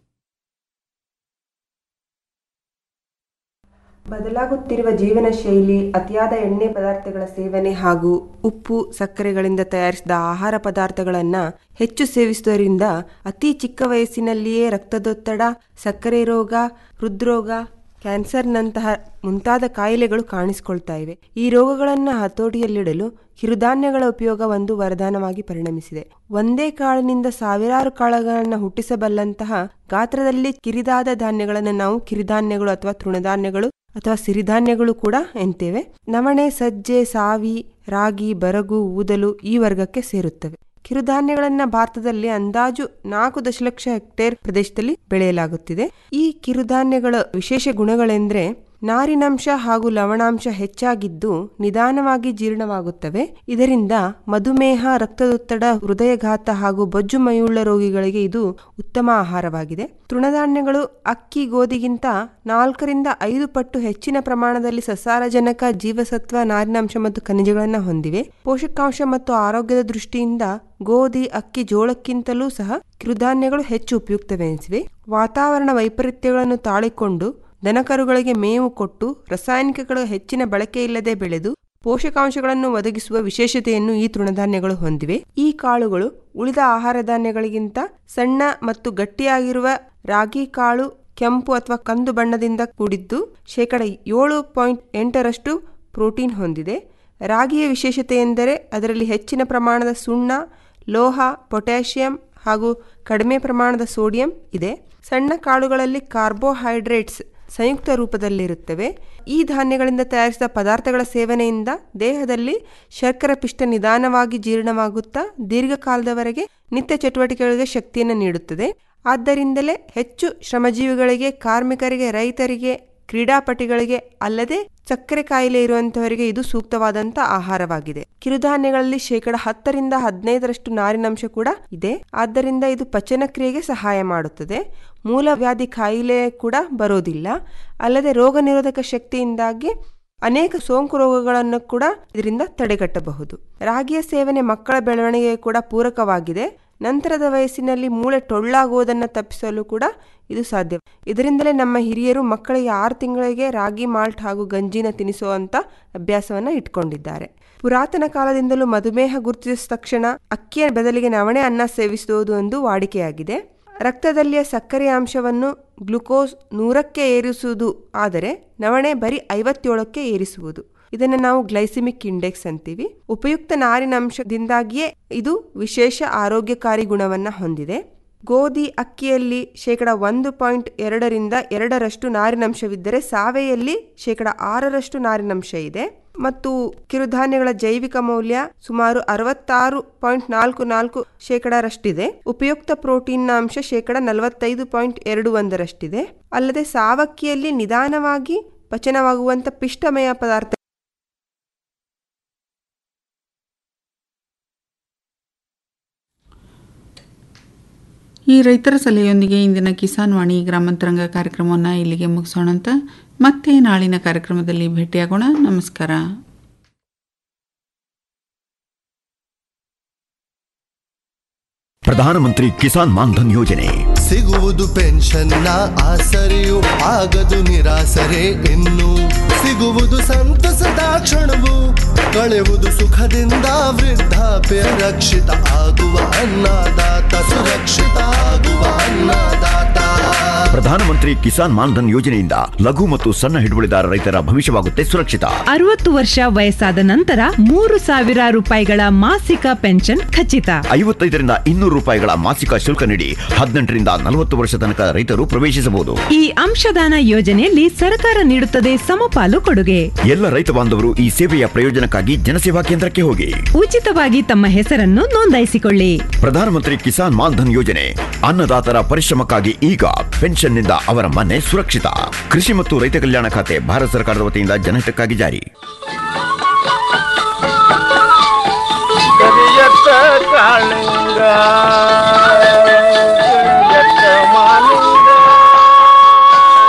ಬದಲಾಗುತ್ತಿರುವ ಜೀವನ ಶೈಲಿ ಅತಿಯಾದ ಎಣ್ಣೆ ಪದಾರ್ಥಗಳ ಸೇವನೆ ಹಾಗೂ ಉಪ್ಪು ಸಕ್ಕರೆಗಳಿಂದ ತಯಾರಿಸಿದ ಆಹಾರ ಪದಾರ್ಥಗಳನ್ನು ಹೆಚ್ಚು ಸೇವಿಸುವುದರಿಂದ ಅತಿ ಚಿಕ್ಕ ವಯಸ್ಸಿನಲ್ಲಿಯೇ ರಕ್ತದೊತ್ತಡ ಸಕ್ಕರೆ ರೋಗ ಹೃದ್ರೋಗ ಕ್ಯಾನ್ಸರ್ನಂತಹ ಮುಂತಾದ ಕಾಯಿಲೆಗಳು ಕಾಣಿಸಿಕೊಳ್ತಾ ಇವೆ ಈ ರೋಗಗಳನ್ನು ಹತೋಟಿಯಲ್ಲಿಡಲು ಕಿರುಧಾನ್ಯಗಳ ಉಪಯೋಗ ಒಂದು ವರದಾನವಾಗಿ ಪರಿಣಮಿಸಿದೆ ಒಂದೇ ಕಾಳಿನಿಂದ ಸಾವಿರಾರು ಕಾಳುಗಳನ್ನು ಹುಟ್ಟಿಸಬಲ್ಲಂತಹ ಗಾತ್ರದಲ್ಲಿ ಕಿರಿದಾದ ಧಾನ್ಯಗಳನ್ನು ನಾವು ಕಿರಿಧಾನ್ಯಗಳು ಅಥವಾ ತೃಣಧಾನ್ಯಗಳು ಅಥವಾ ಸಿರಿಧಾನ್ಯಗಳು ಕೂಡ ಎನ್ತೇವೆ ನವಣೆ ಸಜ್ಜೆ ಸಾವಿ ರಾಗಿ ಬರಗು ಊದಲು ಈ ವರ್ಗಕ್ಕೆ ಸೇರುತ್ತವೆ ಕಿರುಧಾನ್ಯಗಳನ್ನ ಭಾರತದಲ್ಲಿ ಅಂದಾಜು ನಾಲ್ಕು ದಶಲಕ್ಷ ಹೆಕ್ಟೇರ್ ಪ್ರದೇಶದಲ್ಲಿ ಬೆಳೆಯಲಾಗುತ್ತಿದೆ ಈ ಕಿರುಧಾನ್ಯಗಳ ವಿಶೇಷ ಗುಣಗಳೆಂದ್ರೆ ನಾರಿನಂಶ ಹಾಗೂ ಲವಣಾಂಶ ಹೆಚ್ಚಾಗಿದ್ದು ನಿಧಾನವಾಗಿ ಜೀರ್ಣವಾಗುತ್ತವೆ ಇದರಿಂದ ಮಧುಮೇಹ ರಕ್ತದೊತ್ತಡ ಹೃದಯಘಾತ ಹಾಗೂ ಬೊಜ್ಜು ಮೈಯುಳ್ಳ ರೋಗಿಗಳಿಗೆ ಇದು ಉತ್ತಮ ಆಹಾರವಾಗಿದೆ ತೃಣಧಾನ್ಯಗಳು ಅಕ್ಕಿ ಗೋಧಿಗಿಂತ ನಾಲ್ಕರಿಂದ ಐದು ಪಟ್ಟು ಹೆಚ್ಚಿನ ಪ್ರಮಾಣದಲ್ಲಿ ಸಸಾರಜನಕ ಜೀವಸತ್ವ ನಾರಿನಾಂಶ ಮತ್ತು ಖನಿಜಗಳನ್ನು ಹೊಂದಿವೆ ಪೋಷಕಾಂಶ ಮತ್ತು ಆರೋಗ್ಯದ ದೃಷ್ಟಿಯಿಂದ ಗೋಧಿ ಅಕ್ಕಿ ಜೋಳಕ್ಕಿಂತಲೂ ಸಹ ಕಿರುಧಾನ್ಯಗಳು ಹೆಚ್ಚು ಉಪಯುಕ್ತವೆನಿಸಿವೆ ವಾತಾವರಣ ವೈಪರೀತ್ಯಗಳನ್ನು ತಾಳಿಕೊಂಡು ದನಕರುಗಳಿಗೆ ಮೇವು ಕೊಟ್ಟು ರಾಸಾಯನಿಕಗಳ ಹೆಚ್ಚಿನ ಬಳಕೆ ಇಲ್ಲದೆ ಬೆಳೆದು ಪೋಷಕಾಂಶಗಳನ್ನು ಒದಗಿಸುವ ವಿಶೇಷತೆಯನ್ನು ಈ ತೃಣಧಾನ್ಯಗಳು ಹೊಂದಿವೆ ಈ ಕಾಳುಗಳು ಉಳಿದ ಆಹಾರ ಧಾನ್ಯಗಳಿಗಿಂತ ಸಣ್ಣ ಮತ್ತು ಗಟ್ಟಿಯಾಗಿರುವ ರಾಗಿ ಕಾಳು ಕೆಂಪು ಅಥವಾ ಕಂದು ಬಣ್ಣದಿಂದ ಕೂಡಿದ್ದು ಶೇಕಡ ಏಳು ಪಾಯಿಂಟ್ ಎಂಟರಷ್ಟು ಪ್ರೋಟೀನ್ ಹೊಂದಿದೆ ರಾಗಿಯ ವಿಶೇಷತೆ ಎಂದರೆ ಅದರಲ್ಲಿ ಹೆಚ್ಚಿನ ಪ್ರಮಾಣದ ಸುಣ್ಣ ಲೋಹ ಪೊಟ್ಯಾಷಿಯಂ ಹಾಗೂ ಕಡಿಮೆ ಪ್ರಮಾಣದ ಸೋಡಿಯಂ ಇದೆ ಸಣ್ಣ ಕಾಳುಗಳಲ್ಲಿ ಕಾರ್ಬೋಹೈಡ್ರೇಟ್ಸ್ ಸಂಯುಕ್ತ ರೂಪದಲ್ಲಿರುತ್ತವೆ ಈ ಧಾನ್ಯಗಳಿಂದ ತಯಾರಿಸಿದ ಪದಾರ್ಥಗಳ ಸೇವನೆಯಿಂದ ದೇಹದಲ್ಲಿ ಶರ್ಕರ ಪಿಷ್ಟ ನಿಧಾನವಾಗಿ ಜೀರ್ಣವಾಗುತ್ತಾ ದೀರ್ಘಕಾಲದವರೆಗೆ ನಿತ್ಯ ಚಟುವಟಿಕೆಗಳಿಗೆ ಶಕ್ತಿಯನ್ನು ನೀಡುತ್ತದೆ ಆದ್ದರಿಂದಲೇ ಹೆಚ್ಚು ಶ್ರಮಜೀವಿಗಳಿಗೆ ಕಾರ್ಮಿಕರಿಗೆ ರೈತರಿಗೆ ಕ್ರೀಡಾಪಟುಗಳಿಗೆ ಅಲ್ಲದೆ ಸಕ್ಕರೆ ಕಾಯಿಲೆ ಇರುವಂತಹವರಿಗೆ ಇದು ಸೂಕ್ತವಾದಂತ ಆಹಾರವಾಗಿದೆ ಕಿರುಧಾನ್ಯಗಳಲ್ಲಿ ಶೇಕಡ ಹತ್ತರಿಂದ ಹದಿನೈದರಷ್ಟು ನಾರಿನಂಶ ಕೂಡ ಇದೆ ಆದ್ದರಿಂದ ಇದು ಪಚನ ಕ್ರಿಯೆಗೆ ಸಹಾಯ ಮಾಡುತ್ತದೆ ಮೂಲವ್ಯಾಧಿ ಕಾಯಿಲೆ ಕೂಡ ಬರೋದಿಲ್ಲ ಅಲ್ಲದೆ ರೋಗ ನಿರೋಧಕ ಶಕ್ತಿಯಿಂದಾಗಿ ಅನೇಕ ಸೋಂಕು ರೋಗಗಳನ್ನು ಕೂಡ ಇದರಿಂದ ತಡೆಗಟ್ಟಬಹುದು ರಾಗಿಯ ಸೇವನೆ ಮಕ್ಕಳ ಬೆಳವಣಿಗೆಗೆ ಕೂಡ ಪೂರಕವಾಗಿದೆ ನಂತರದ ವಯಸ್ಸಿನಲ್ಲಿ ಮೂಳೆ ಟೊಳ್ಳಾಗುವುದನ್ನು ತಪ್ಪಿಸಲು ಕೂಡ ಇದು ಸಾಧ್ಯ ಇದರಿಂದಲೇ ನಮ್ಮ ಹಿರಿಯರು ಮಕ್ಕಳಿಗೆ ಆರು ತಿಂಗಳಿಗೆ ರಾಗಿ ಮಾಲ್ಟ್ ಹಾಗೂ ಗಂಜಿನ ತಿನ್ನಿಸುವಂತ ಅಭ್ಯಾಸವನ್ನ ಇಟ್ಕೊಂಡಿದ್ದಾರೆ ಪುರಾತನ ಕಾಲದಿಂದಲೂ ಮಧುಮೇಹ ಗುರುತಿಸಿದ ತಕ್ಷಣ ಅಕ್ಕಿಯ ಬದಲಿಗೆ ನವಣೆ ಅನ್ನ ಸೇವಿಸುವುದು ಒಂದು ವಾಡಿಕೆಯಾಗಿದೆ ರಕ್ತದಲ್ಲಿಯ ಸಕ್ಕರೆ ಅಂಶವನ್ನು ಗ್ಲುಕೋಸ್ ನೂರಕ್ಕೆ ಏರಿಸುವುದು ಆದರೆ ನವಣೆ ಬರೀ ಐವತ್ತೇಳಕ್ಕೆ ಏರಿಸುವುದು ಇದನ್ನು ನಾವು ಗ್ಲೈಸಿಮಿಕ್ ಇಂಡೆಕ್ಸ್ ಅಂತೀವಿ ಉಪಯುಕ್ತ ನಾರಿನ ಅಂಶದಿಂದಾಗಿಯೇ ಇದು ವಿಶೇಷ ಆರೋಗ್ಯಕಾರಿ ಗುಣವನ್ನ ಹೊಂದಿದೆ ಗೋಧಿ ಅಕ್ಕಿಯಲ್ಲಿ ಶೇಕಡ ಒಂದು ಪಾಯಿಂಟ್ ಎರಡರಿಂದ ಎರಡರಷ್ಟು ನಾರಿನಂಶವಿದ್ದರೆ ಸಾವೆಯಲ್ಲಿ ಶೇಕಡ ಆರರಷ್ಟು ನಾರಿನಂಶ ಇದೆ ಮತ್ತು ಕಿರುಧಾನ್ಯಗಳ ಜೈವಿಕ ಮೌಲ್ಯ ಸುಮಾರು ಅರವತ್ತಾರು ಪಾಯಿಂಟ್ ನಾಲ್ಕು ನಾಲ್ಕು ಶೇಕಡರಷ್ಟಿದೆ ಉಪಯುಕ್ತ ಪ್ರೋಟೀನ್ನ ಅಂಶ ಶೇಕಡ ನಲವತ್ತೈದು ಪಾಯಿಂಟ್ ಎರಡು ಒಂದರಷ್ಟಿದೆ ಅಲ್ಲದೆ ಸಾವಕ್ಕಿಯಲ್ಲಿ ನಿಧಾನವಾಗಿ ಪಚನವಾಗುವಂತ ಪಿಷ್ಟಮಯ ಪದಾರ್ಥ ಈ ರೈತರ ಸಲಹೆಯೊಂದಿಗೆ ಇಂದಿನ ಕಿಸಾನ್ ವಾಣಿ ಗ್ರಾಮಾಂತರಂಗ ಕಾರ್ಯಕ್ರಮವನ್ನು ಇಲ್ಲಿಗೆ ಮುಗಿಸೋಣಂತ ಮತ್ತೆ ನಾಳಿನ ಕಾರ್ಯಕ್ರಮದಲ್ಲಿ ಭೇಟಿಯಾಗೋಣ ನಮಸ್ಕಾರ ಪ್ರಧಾನಮಂತ್ರಿ ಕಿಸಾನ್ ಮಾನ್ಧನ್ ಯೋಜನೆ ಸಿಗುವುದು ಪೆನ್ಷನ್ನ ಆಸರೆಯು ಆಗದು ನಿರಾಸರೆ ಇನ್ನು ಸಿಗುವುದು ಸಂತಸದ ಕ್ಷಣವು ಕಳೆಯುವುದು ಸುಖದಿಂದ ವೃದ್ಧಾಪ್ಯ ರಕ್ಷಿತ ಆಗುವ ಅನ್ನದಾತ ಸುರಕ್ಷಿತ ಆಗುವ ಅನ್ನದಾತ ಪ್ರಧಾನಮಂತ್ರಿ ಕಿಸಾನ್ ಮಾನ್ಧನ್ ಯೋಜನೆಯಿಂದ ಲಘು ಮತ್ತು ಸಣ್ಣ ಹಿಡುವಳಿದಾರ ರೈತರ ಭವಿಷ್ಯವಾಗುತ್ತೆ ಸುರಕ್ಷಿತ ಅರವತ್ತು ವರ್ಷ ವಯಸ್ಸಾದ ನಂತರ ಮೂರು ಸಾವಿರ ರೂಪಾಯಿಗಳ ಮಾಸಿಕ ಪೆನ್ಷನ್ ಖಚಿತ ಐವತ್ತೈದರಿಂದ ಇನ್ನೂರು ರೂಪಾಯಿಗಳ ಮಾಸಿಕ ಶುಲ್ಕ ನೀಡಿ ಹದಿನೆಂಟರಿಂದ ನಲವತ್ತು ವರ್ಷ ತನಕ ರೈತರು ಪ್ರವೇಶಿಸಬಹುದು ಈ ಅಂಶದಾನ ಯೋಜನೆಯಲ್ಲಿ ಸರ್ಕಾರ ನೀಡುತ್ತದೆ ಸಮಪಾಲು ಕೊಡುಗೆ ಎಲ್ಲ ರೈತ ಬಾಂಧವರು ಈ ಸೇವೆಯ ಪ್ರಯೋಜನಕ್ಕಾಗಿ ಜನಸೇವಾ ಕೇಂದ್ರಕ್ಕೆ ಹೋಗಿ ಉಚಿತವಾಗಿ ತಮ್ಮ ಹೆಸರನ್ನು ನೋಂದಾಯಿಸಿಕೊಳ್ಳಿ ಪ್ರಧಾನಮಂತ್ರಿ ಕಿಸಾನ್ ಮಾನ್ಧನ್ ಯೋಜನೆ ಅನ್ನದಾತರ ಪರಿಶ್ರಮಕ್ಕಾಗಿ ಈಗ ಪೆನ್ಷನ್ನಿಂದ ಅವರ ಮನೆ ಸುರಕ್ಷಿತ ಕೃಷಿ ಮತ್ತು ರೈತ ಕಲ್ಯಾಣ ಖಾತೆ ಭಾರತ ಸರ್ಕಾರದ ವತಿಯಿಂದ ಜನಹಿತಕ್ಕಾಗಿ ಜಾರಿ ಕರಿಯತ್ತ ಕಾಳಿಂಗ ಕರಿಯತ್ತ ಮಾಲಿಂಗ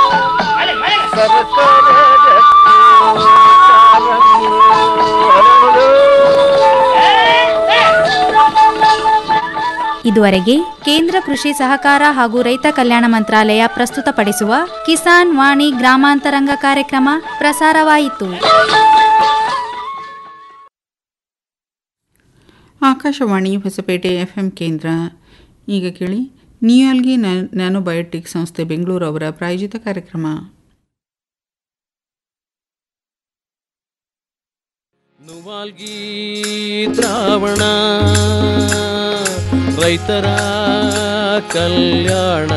ಇದುವರೆಗೆ ಕೇಂದ್ರ ಕೃಷಿ ಸಹಕಾರ ಹಾಗೂ ರೈತ ಕಲ್ಯಾಣ ಮಂತ್ರಾಲಯ ಪ್ರಸ್ತುತಪಡಿಸುವ ಕಿಸಾನ್ ವಾಣಿ ಗ್ರಾಮಾಂತರಂಗ ಕಾರ್ಯಕ್ರಮ ಪ್ರಸಾರವಾಯಿತು ಆಕಾಶವಾಣಿ ಹೊಸಪೇಟೆ ಎಫ್ಎಂ ಕೇಂದ್ರ ಈಗ ಕೇಳಿ ನಿಯಾಲ್ಗಿ ನ್ಯಾನೋಬಯೋಟಿಕ್ ಸಂಸ್ಥೆ ಬೆಂಗಳೂರು ಅವರ ಪ್ರಾಯೋಜಿತ ಕಾರ್ಯಕ್ರಮ ನುವಾಲ್ಗಿ ದ್ರಾವಣ ರೈತರ ಕಲ್ಯಾಣ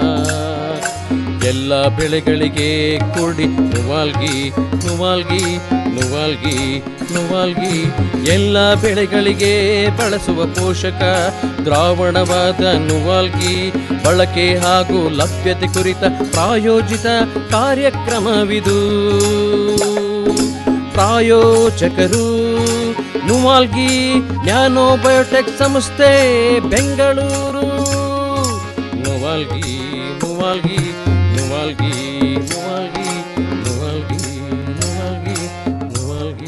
ಎಲ್ಲ ಬೆಳೆಗಳಿಗೆ ಕೊಡಿ ನುವಾಲ್ಗಿ ನುವಾಲ್ಗಿ ನುವಾಲ್ಗಿ ನುವಾಲ್ಗಿ ಎಲ್ಲ ಬೆಳೆಗಳಿಗೆ ಬಳಸುವ ಪೋಷಕ ದ್ರಾವಣವಾದ ನುವಾಲ್ಗಿ ಬಳಕೆ ಹಾಗೂ ಲಭ್ಯತೆ ಕುರಿತ ಪ್ರಾಯೋಜಿತ ಕಾರ್ಯಕ್ರಮವಿದು ಪ್ರಾಯೋಜಕರು ನುವಾಲ್ಗಿ ನ್ಯಾನೋ ಬಯೋಟೆಕ್ ಸಂಸ್ಥೆ ಬೆಂಗಳೂರು ನುವಾಲ್ಗಿ ನುವಾಲ್ಗಿ ನುವಾಲ್ಗಿ ನುವಾಲ್ಗಿ ನುವಾಲ್ಗಿ ನುವಾಲ್ಗಿ ನುವಾಲ್ಗಿ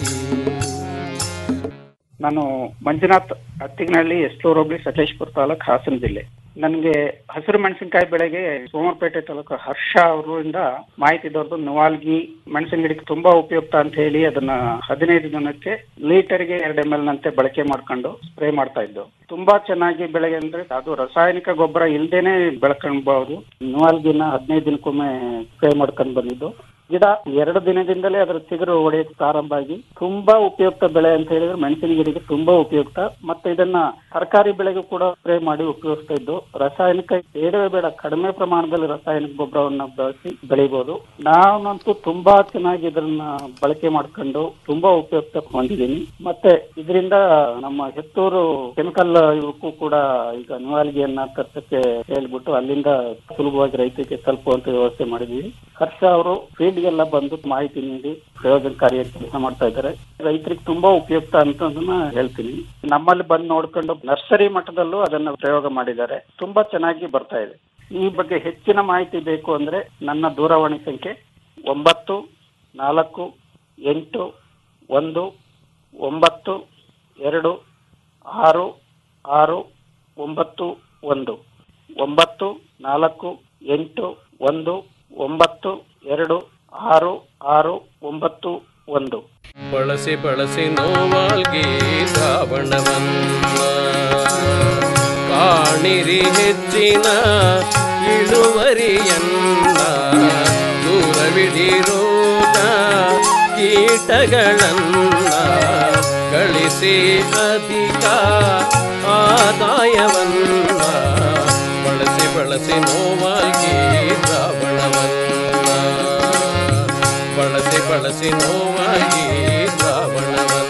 ನಾನು ಮಂಜುನಾಥ್ ಅತ್ತಿಗನಹಳ್ಳಿ ಎಸ್ಲೂರು ಹೋಬಳಿ ಸಕಲೇಶ್ಪುರ ತಾಲೂಕು ಹಾಸನ ಜಿಲ್ಲೆ ನನಗೆ ಹಸಿರು ಮೆಣಸಿನಕಾಯಿ ಬೆಳೆಗೆ ಸೋಮವಾರಪೇಟೆ ತಾಲೂಕು ಹರ್ಷ ಅವರಿಂದ ಮಾಹಿತಿ ದೊರೆದು ನವಾಲ್ಗಿ ಮೆಣಸಿನ ಗಿಡಕ್ಕೆ ತುಂಬಾ ಉಪಯುಕ್ತ ಅಂತ ಹೇಳಿ ಅದನ್ನ ಹದಿನೈದು ದಿನಕ್ಕೆ ಲೀಟರ್ಗೆ ಎರಡು ಎಮ್ ಎಲ್ ನಂತೆ ಬಳಕೆ ಮಾಡ್ಕೊಂಡು ಸ್ಪ್ರೇ ಮಾಡ್ತಾ ಇದ್ದು ತುಂಬಾ ಚೆನ್ನಾಗಿ ಬೆಳೆಗೆ ಅಂದ್ರೆ ಅದು ರಾಸಾಯನಿಕ ಗೊಬ್ಬರ ಇಲ್ದೇನೆ ಬೆಳ್ಕೊಳ್ಬಹುದು ನವಾಲ್ಗಿನ ಹದಿನೈದು ದಿನಕ್ಕೊಮ್ಮೆ ಸ್ಪ್ರೇ ಮಾಡ್ಕೊಂಡು ಬಂದಿದ್ದು ಗಿಡ ಎರಡು ದಿನದಿಂದಲೇ ಅದರ ಚಿಗುರು ಹೊಡೆಯಕ್ಕೆ ಪ್ರಾರಂಭ ಆಗಿ ತುಂಬಾ ಉಪಯುಕ್ತ ಬೆಳೆ ಅಂತ ಹೇಳಿದ್ರೆ ಮೆಣಸಿನ ಗಿಡಕ್ಕೆ ತುಂಬಾ ಉಪಯುಕ್ತ ಮತ್ತೆ ಇದನ್ನ ತರಕಾರಿ ಬೆಳೆಗೂ ಕೂಡ ಸ್ಪ್ರೇ ಮಾಡಿ ಉಪಯೋಗಿಸ್ತಾ ಇದ್ದು ರಾಸಾಯನಿಕ ಬೇಡವೇ ಬೇಡ ಕಡಿಮೆ ಪ್ರಮಾಣದಲ್ಲಿ ರಾಸಾಯನಿಕ ಗೊಬ್ಬರವನ್ನ ಬಳಸಿ ಬೆಳಿಬಹುದು ನಾನಂತೂ ತುಂಬಾ ಚೆನ್ನಾಗಿ ಇದನ್ನ ಬಳಕೆ ಮಾಡ್ಕೊಂಡು ತುಂಬಾ ಉಪಯುಕ್ತ ಹೊಂದಿದ್ದೀನಿ ಮತ್ತೆ ಇದರಿಂದ ನಮ್ಮ ಹೆತ್ತೂರು ಕೆಮಿಕಲ್ ಇವಕ್ಕೂ ಕೂಡ ಈಗ ನಿವಾಲ್ಗಿಯನ್ನ ತರ್ಸಕ್ಕೆ ಹೇಳ್ಬಿಟ್ಟು ಅಲ್ಲಿಂದ ಸುಲಭವಾಗಿ ರೈತರಿಗೆ ತಲುಪುವಂತ ವ್ಯವಸ್ಥೆ ಮಾಡಿದ್ವಿ ಹರ್ಷ ಅವರು ಫೀಲ್ಡ್ಗೆಲ್ಲ ಬಂದು ಮಾಹಿತಿ ನೀಡಿ ಪ್ರಯೋಜನಕಾರಿ ಕೆಲಸ ಮಾಡ್ತಾ ಇದ್ದಾರೆ ರೈತರಿಗೆ ತುಂಬಾ ಉಪಯುಕ್ತ ಅಂತ ಹೇಳ್ತೀನಿ ನಮ್ಮಲ್ಲಿ ಬಂದು ನೋಡ್ಕೊಂಡು ನರ್ಸರಿ ಮಟ್ಟದಲ್ಲೂ ಅದನ್ನ ಪ್ರಯೋಗ ಮಾಡಿದ್ದಾರೆ ತುಂಬಾ ಚೆನ್ನಾಗಿ ಬರ್ತಾ ಇದೆ ಈ ಬಗ್ಗೆ ಹೆಚ್ಚಿನ ಮಾಹಿತಿ ಬೇಕು ಅಂದ್ರೆ ನನ್ನ ದೂರವಾಣಿ ಸಂಖ್ಯೆ ಒಂಬತ್ತು ನಾಲ್ಕು ಎಂಟು ಒಂದು ಒಂಬತ್ತು ಎರಡು ಆರು ಆರು ಒಂಬತ್ತು ಒಂದು ಒಂಬತ್ತು ನಾಲ್ಕು ಎಂಟು ಒಂದು ಒಂಬತ್ತು ಎರಡು ಆರು ಆರು ಒಂಬತ್ತು ಒಂದು ಬಳಸಿ ಬಳಸಿ ನೋವಾಲ್ಗಿ ಶ್ರಾವಣವನ್ನ ಕಾಣಿರಿ ಹೆಚ್ಚಿನ ಇಳುವರಿಯನ್ನ ದೂರವಿಡಿರೋದ ಕೀಟಗಳನ್ನ ಗಳಿಸಿ ಅಧಿಕ ಆದಾಯವನ್ನ ಬಳಸಿ ಬಳಸಿ ನೋವಾಗಿ ಶ್ರಾವಣವನ್ನ ಬಳಸಿ ಬಳಸಿ ನೋವಾಗಿ ಶ್ರಾವಣವನ್ನ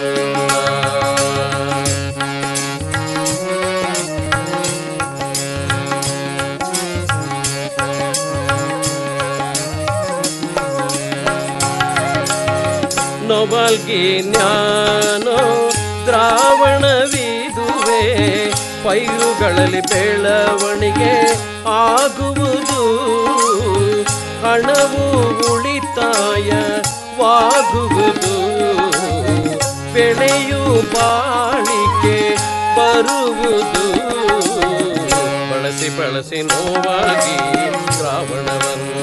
ನೊಬಲ್ಗಿ ಜ್ಞಾನೋ ದ್ರಾವಣವಿದುವೆ ಪೈರುಗಳಲ್ಲಿ ಬೆಳವಣಿಗೆ ಆಗುವುದು ಹಣವು ಉಳಿತಾಯವಾಗುವುದು ಬೆಳೆಯು ಬಾಳಿಕೆ ಬರುವುದು ಬಳಸಿ ಬಳಸಿ ನೋವಾಗಿ ಶ್ರಾವಣವನ್ನು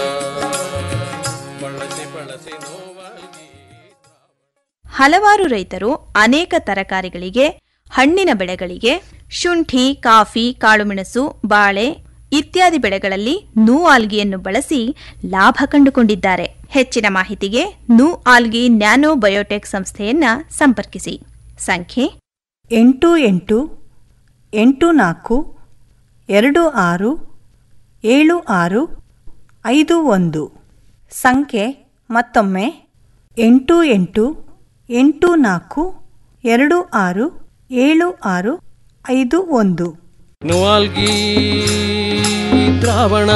ಬಳಸಿ ಬಳಸಿ ನೋವಾಗಿ ಹಲವಾರು ರೈತರು ಅನೇಕ ತರಕಾರಿಗಳಿಗೆ ಹಣ್ಣಿನ ಬೆಳೆಗಳಿಗೆ ಶುಂಠಿ ಕಾಫಿ ಕಾಳುಮೆಣಸು ಬಾಳೆ ಇತ್ಯಾದಿ ಬೆಳೆಗಳಲ್ಲಿ ನೂ ಆಲ್ಗಿಯನ್ನು ಬಳಸಿ ಲಾಭ ಕಂಡುಕೊಂಡಿದ್ದಾರೆ ಹೆಚ್ಚಿನ ಮಾಹಿತಿಗೆ ನೂ ಆಲ್ಗಿ ನ್ಯಾನೋ ಬಯೋಟೆಕ್ ಸಂಸ್ಥೆಯನ್ನ ಸಂಪರ್ಕಿಸಿ ಸಂಖ್ಯೆ ಎಂಟು ಎಂಟು ಎಂಟು ನಾಲ್ಕು ಎರಡು ಆರು ಏಳು ಆರು ಐದು ಒಂದು ಸಂಖ್ಯೆ ಮತ್ತೊಮ್ಮೆ ಎಂಟು ಎಂಟು ಎಂಟು ನಾಲ್ಕು ಎರಡು ಆರು ಏಳು ಆರು ಐದು ಒಂದು ನುವಾಲ್ಗಿ ದ್ರಾವಣ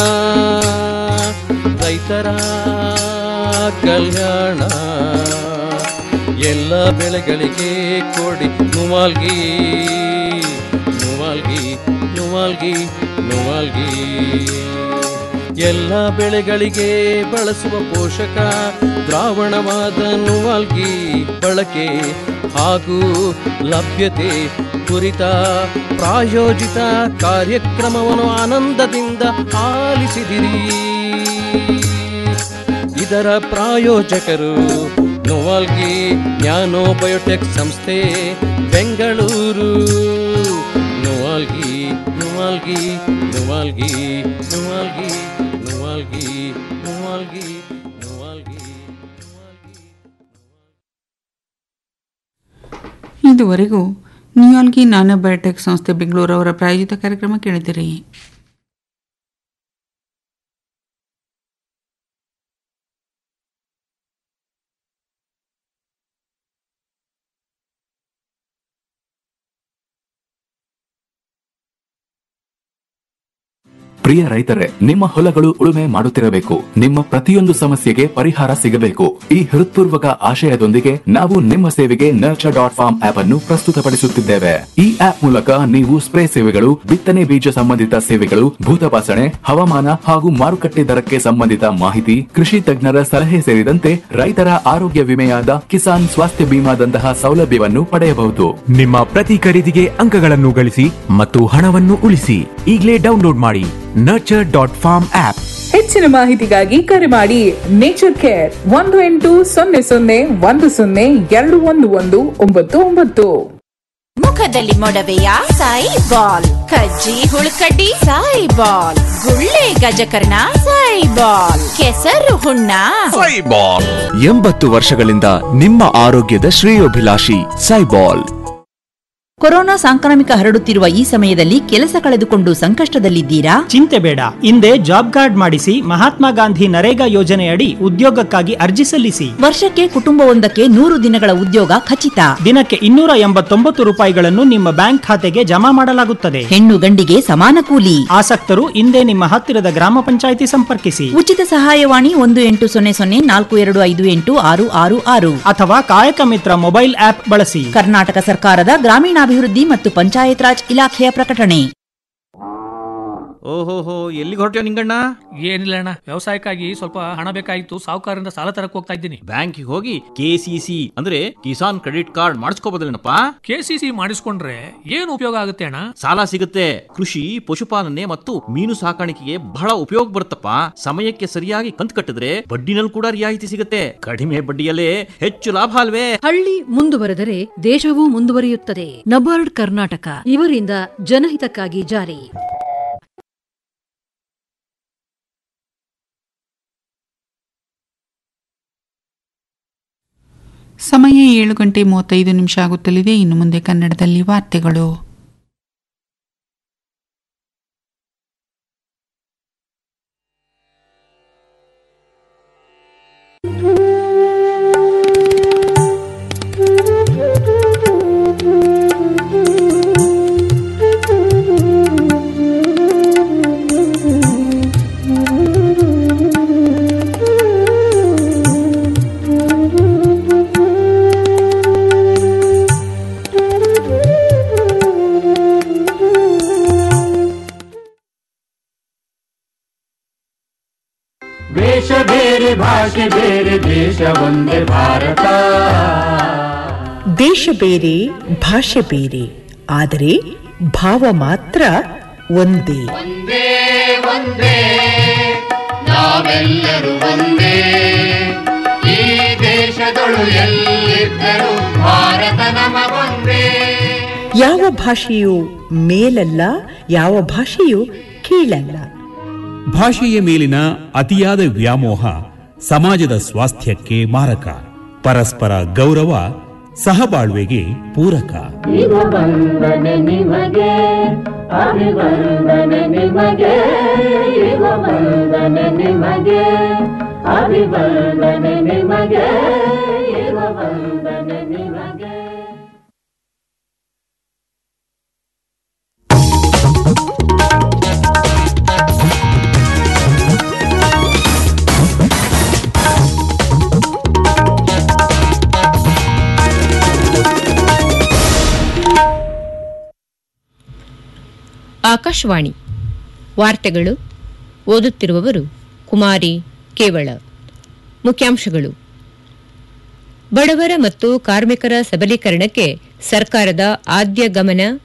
ರೈತರ ಕಲ್ಯಾಣ ಎಲ್ಲ ಬೆಳೆಗಳಿಗೆ ಕೊಡಿ ನುವಾಲ್ಗಿ ನುವಾಲ್ಗಿ ನುವಾಲ್ಗಿ ನುವಾಲ್ಗಿ ಎಲ್ಲ ಬೆಳೆಗಳಿಗೆ ಬಳಸುವ ಪೋಷಕ ದ್ರಾವಣವಾದ ನುವಾಲ್ಗಿ ಬಳಕೆ ಹಾಗೂ ಲಭ್ಯತೆ ಕುರಿತ ಪ್ರಾಯೋಜಿತ ಕಾರ್ಯಕ್ರಮವನ್ನು ಆನಂದದಿಂದ ಆಲಿಸಿದಿರಿ ಇದರ ಪ್ರಾಯೋಜಕರು ನೋವಾಲ್ಗಿ ನ್ಯಾನೋ ಬಯೋಟೆಕ್ ಸಂಸ್ಥೆ ಬೆಂಗಳೂರು ನೋವಾಲ್ಗಿ ನೋವಾಲ್ಗಿ ನೋವಾಲ್ಗಿ ನೋವಾಲ್ಗಿ ನೋವಾಲ್ಗಿ ನೋವಾಲ್ಗಿ ನೋವಾಲ್ಗಿ ಇದುವರೆಗೂ ನ್ಯೂಯಾಲ್ಗಿ ನಾನೋ ಬಯೋಟೆಕ್ ಸಂಸ್ಥೆ ಬೆಂಗಳೂರು ಅವರ ಪ್ರಾಯೋಜಿತ ಕಾರ್ಯಕ್ರಮ ಕೇಳಿದಿರಿ ಪ್ರಿಯ ರೈತರೇ ನಿಮ್ಮ ಹೊಲಗಳು ಉಳುಮೆ ಮಾಡುತ್ತಿರಬೇಕು ನಿಮ್ಮ ಪ್ರತಿಯೊಂದು ಸಮಸ್ಯೆಗೆ ಪರಿಹಾರ ಸಿಗಬೇಕು ಈ ಹೃತ್ಪೂರ್ವಕ ಆಶಯದೊಂದಿಗೆ ನಾವು ನಿಮ್ಮ ಸೇವೆಗೆ ನರ್ಚರ್ ಡಾಟ್ ಫಾರ್ಮ್ ಆಪ್ ಅನ್ನು ಪ್ರಸ್ತುತಪಡಿಸುತ್ತಿದ್ದೇವೆ ಈ ಆಪ್ ಮೂಲಕ ನೀವು ಸ್ಪ್ರೇ ಸೇವೆಗಳು ಬಿತ್ತನೆ ಬೀಜ ಸಂಬಂಧಿತ ಸೇವೆಗಳು ಭೂತಪಾಸಣೆ ಹವಾಮಾನ ಹಾಗೂ ಮಾರುಕಟ್ಟೆ ದರಕ್ಕೆ ಸಂಬಂಧಿತ ಮಾಹಿತಿ ಕೃಷಿ ತಜ್ಞರ ಸಲಹೆ ಸೇರಿದಂತೆ ರೈತರ ಆರೋಗ್ಯ ವಿಮೆಯಾದ ಕಿಸಾನ್ ಸ್ವಾಸ್ಥ್ಯ ಬಿಮಾದಂತಹ ಸೌಲಭ್ಯವನ್ನು ಪಡೆಯಬಹುದು ನಿಮ್ಮ ಪ್ರತಿ ಖರೀದಿಗೆ ಅಂಕಗಳನ್ನು ಗಳಿಸಿ ಮತ್ತು ಹಣವನ್ನು ಉಳಿಸಿ ಈಗಲೇ ಡೌನ್ಲೋಡ್ ಮಾಡಿ ನರ್ಚರ್ ಡಾಟ್ ಫಾರ್ಮ್ ಆಪ್ ಹೆಚ್ಚಿನ ಮಾಹಿತಿಗಾಗಿ ಕರೆ ಮಾಡಿ ನೇಚರ್ ಕೇರ್ ಒಂದು ಎಂಟು ಸೊನ್ನೆ ಸೊನ್ನೆ ಒಂದು ಸೊನ್ನೆ ಎರಡು ಒಂದು ಒಂದು ಒಂಬತ್ತು ಒಂಬತ್ತು ಮುಖದಲ್ಲಿ ಮೊಡವೆಯ ಸಾಯಿ ಬಾಲ್ ಕಜ್ಜಿ ಹುಳುಕಡ್ಡಿ ಸಾಯಿ ಬಾಲ್ ಗುಳ್ಳೆ ಗಜಕರ್ಣ ಸಾಯಿ ಬಾಲ್ ಕೆಸರು ಹುಣ್ಣ ಸೈಬಾಲ್ ಎಂಬತ್ತು ವರ್ಷಗಳಿಂದ ನಿಮ್ಮ ಆರೋಗ್ಯದ ಶ್ರೇಯೋಭಿಲಾಷಿ ಸೈಬಾಲ್ ಕೊರೋನಾ ಸಾಂಕ್ರಾಮಿಕ ಹರಡುತ್ತಿರುವ ಈ ಸಮಯದಲ್ಲಿ ಕೆಲಸ ಕಳೆದುಕೊಂಡು ಸಂಕಷ್ಟದಲ್ಲಿದ್ದೀರಾ ಚಿಂತೆ ಬೇಡ ಹಿಂದೆ ಜಾಬ್ ಕಾರ್ಡ್ ಮಾಡಿಸಿ ಮಹಾತ್ಮ ಗಾಂಧಿ ನರೇಗಾ ಯೋಜನೆಯಡಿ ಉದ್ಯೋಗಕ್ಕಾಗಿ ಅರ್ಜಿ ಸಲ್ಲಿಸಿ ವರ್ಷಕ್ಕೆ ಕುಟುಂಬವೊಂದಕ್ಕೆ ನೂರು ದಿನಗಳ ಉದ್ಯೋಗ ಖಚಿತ ದಿನಕ್ಕೆ ಇನ್ನೂರ ಎಂಬತ್ತೊಂಬತ್ತು ರೂಪಾಯಿಗಳನ್ನು ನಿಮ್ಮ ಬ್ಯಾಂಕ್ ಖಾತೆಗೆ ಜಮಾ ಮಾಡಲಾಗುತ್ತದೆ ಹೆಣ್ಣು ಗಂಡಿಗೆ ಸಮಾನ ಕೂಲಿ ಆಸಕ್ತರು ಹಿಂದೆ ನಿಮ್ಮ ಹತ್ತಿರದ ಗ್ರಾಮ ಪಂಚಾಯಿತಿ ಸಂಪರ್ಕಿಸಿ ಉಚಿತ ಸಹಾಯವಾಣಿ ಒಂದು ಎಂಟು ಸೊನ್ನೆ ಸೊನ್ನೆ ನಾಲ್ಕು ಎರಡು ಐದು ಎಂಟು ಆರು ಆರು ಆರು ಅಥವಾ ಕಾಯಕ ಮಿತ್ರ ಮೊಬೈಲ್ ಆಪ್ ಬಳಸಿ ಕರ್ನಾಟಕ ಸರ್ಕಾರದ ಗ್ರಾಮೀಣಾಭಿವೃದ್ಧಿ ಮತ್ತು ಪಂಚಾಯತ್ ರಾಜ್ ಇಲಾಖೆಯ ಪ್ರಕಟಣೆ ಓಹೋಹೋ ಎಲ್ಲಿಗೆ ಹೊರಟ್ಯೋ ನಿಂಗಣ್ಣ ಏನಿಲ್ಲ ಅಣ್ಣ ವ್ಯವಸಾಯಕ್ಕಾಗಿ ಸ್ವಲ್ಪ ಹಣ ಬೇಕಾಗಿತ್ತು ಸಾಹುಕಾರರಿಂದ ಸಾಲ ತರಕ್ ಹೋಗ್ತಾ ಇದ್ದೀನಿ ಬ್ಯಾಂಕಿಗೆ ಹೋಗಿ ಕೆಸಿಸಿ ಅಂದ್ರೆ ಕಿಸಾನ್ ಕ್ರೆಡಿಟ್ ಕಾರ್ಡ್ ಮಾಡಿಸ್ಕೋಬೋದಲ್ಲೇನಪ್ಪ ಕೆಸಿಸಿ ಮಾಡಿಸ್ಕೊಂಡ್ರೆ ಏನು ಉಪಯೋಗ ಆಗುತ್ತೆ ಅಣ್ಣ ಸಾಲ ಸಿಗುತ್ತೆ ಕೃಷಿ ಪಶುಪಾಲನೆ ಮತ್ತು ಮೀನು ಸಾಕಾಣಿಕೆಗೆ ಬಹಳ ಉಪಯೋಗ ಬರುತ್ತಪ್ಪ ಸಮಯಕ್ಕೆ ಸರಿಯಾಗಿ ಕಂತು ಕಟ್ಟಿದ್ರೆ ಬಡ್ಡಿನಲ್ಲಿ ಕೂಡ ರಿಯಾಯಿತಿ ಸಿಗುತ್ತೆ ಕಡಿಮೆ ಬಡ್ಡಿಯಲ್ಲೇ ಹೆಚ್ಚು ಲಾಭ ಅಲ್ವೇ ಹಳ್ಳಿ ಮುಂದುವರೆದರೆ ದೇಶವೂ ಮುಂದುವರಿಯುತ್ತದೆ ನಬಾರ್ಡ್ ಕರ್ನಾಟಕ ಇವರಿಂದ ಜನಹಿತಕ್ಕಾಗಿ ಜಾರಿ ಸಮಯ ಏಳು ಗಂಟೆ ಮೂವತ್ತೈದು ನಿಮಿಷ ಆಗುತ್ತಲಿದೆ ಇನ್ನು ಮುಂದೆ ಕನ್ನಡದಲ್ಲಿ ವಾರ್ತೆಗಳು ವೇಷ ಬೇರೆ ಭಾಷೆ ಬೇರೆ ದೇಶ ಒಂದೇ ಭಾರತ ದೇಶ ಬೇರೆ ಭಾಷೆ ಬೇರೆ ಆದರೆ ಭಾವ ಮಾತ್ರ ಒಂದೇ ಒಂದೇ ಒಂದೇ ನಾವೆಲ್ಲರೂ ಒಂದೇ ಈ ದೇಶದೊಳು ಎಲ್ಲಿದ್ದರೂ ಭಾರತ ನಮಗೊಂದೇ ಯಾವ ಭಾಷೆಯು ಮೇಲಲ್ಲ ಯಾವ ಭಾಷೆಯು ಕೀಳಲ್ಲ ಭಾಷೆಯ ಮೇಲಿನ ಅತಿಯಾದ ವ್ಯಾಮೋಹ ಸಮಾಜದ ಸ್ವಾಸ್ಥ್ಯಕ್ಕೆ ಮಾರಕ ಪರಸ್ಪರ ಗೌರವ ಸಹಬಾಳ್ವೆಗೆ ಪೂರಕ ಈಗ ವಂದನೆ ನಿಮಗೆ ಅಭಿವಂದನೆ ನಿಮಗೆ ಈಗ ವಂದನೆ ನಿಮಗೆ ಅಭಿವಂದನೆ ನಿಮಗೆ ಈಗ ವಂದನೆ ನಿಮಗೆ ಆಕಾಶವಾಣಿ ವಾರ್ತೆಗಳು ಓದುತ್ತಿರುವವರು ಕುಮಾರಿ ಕೇವಳ ಮುಖ್ಯಾಂಶಗಳು ಬಡವರ ಮತ್ತು ಕಾರ್ಮಿಕರ ಸಬಲೀಕರಣಕ್ಕೆ ಸರ್ಕಾರದ ಆದ್ಯ ಗಮನ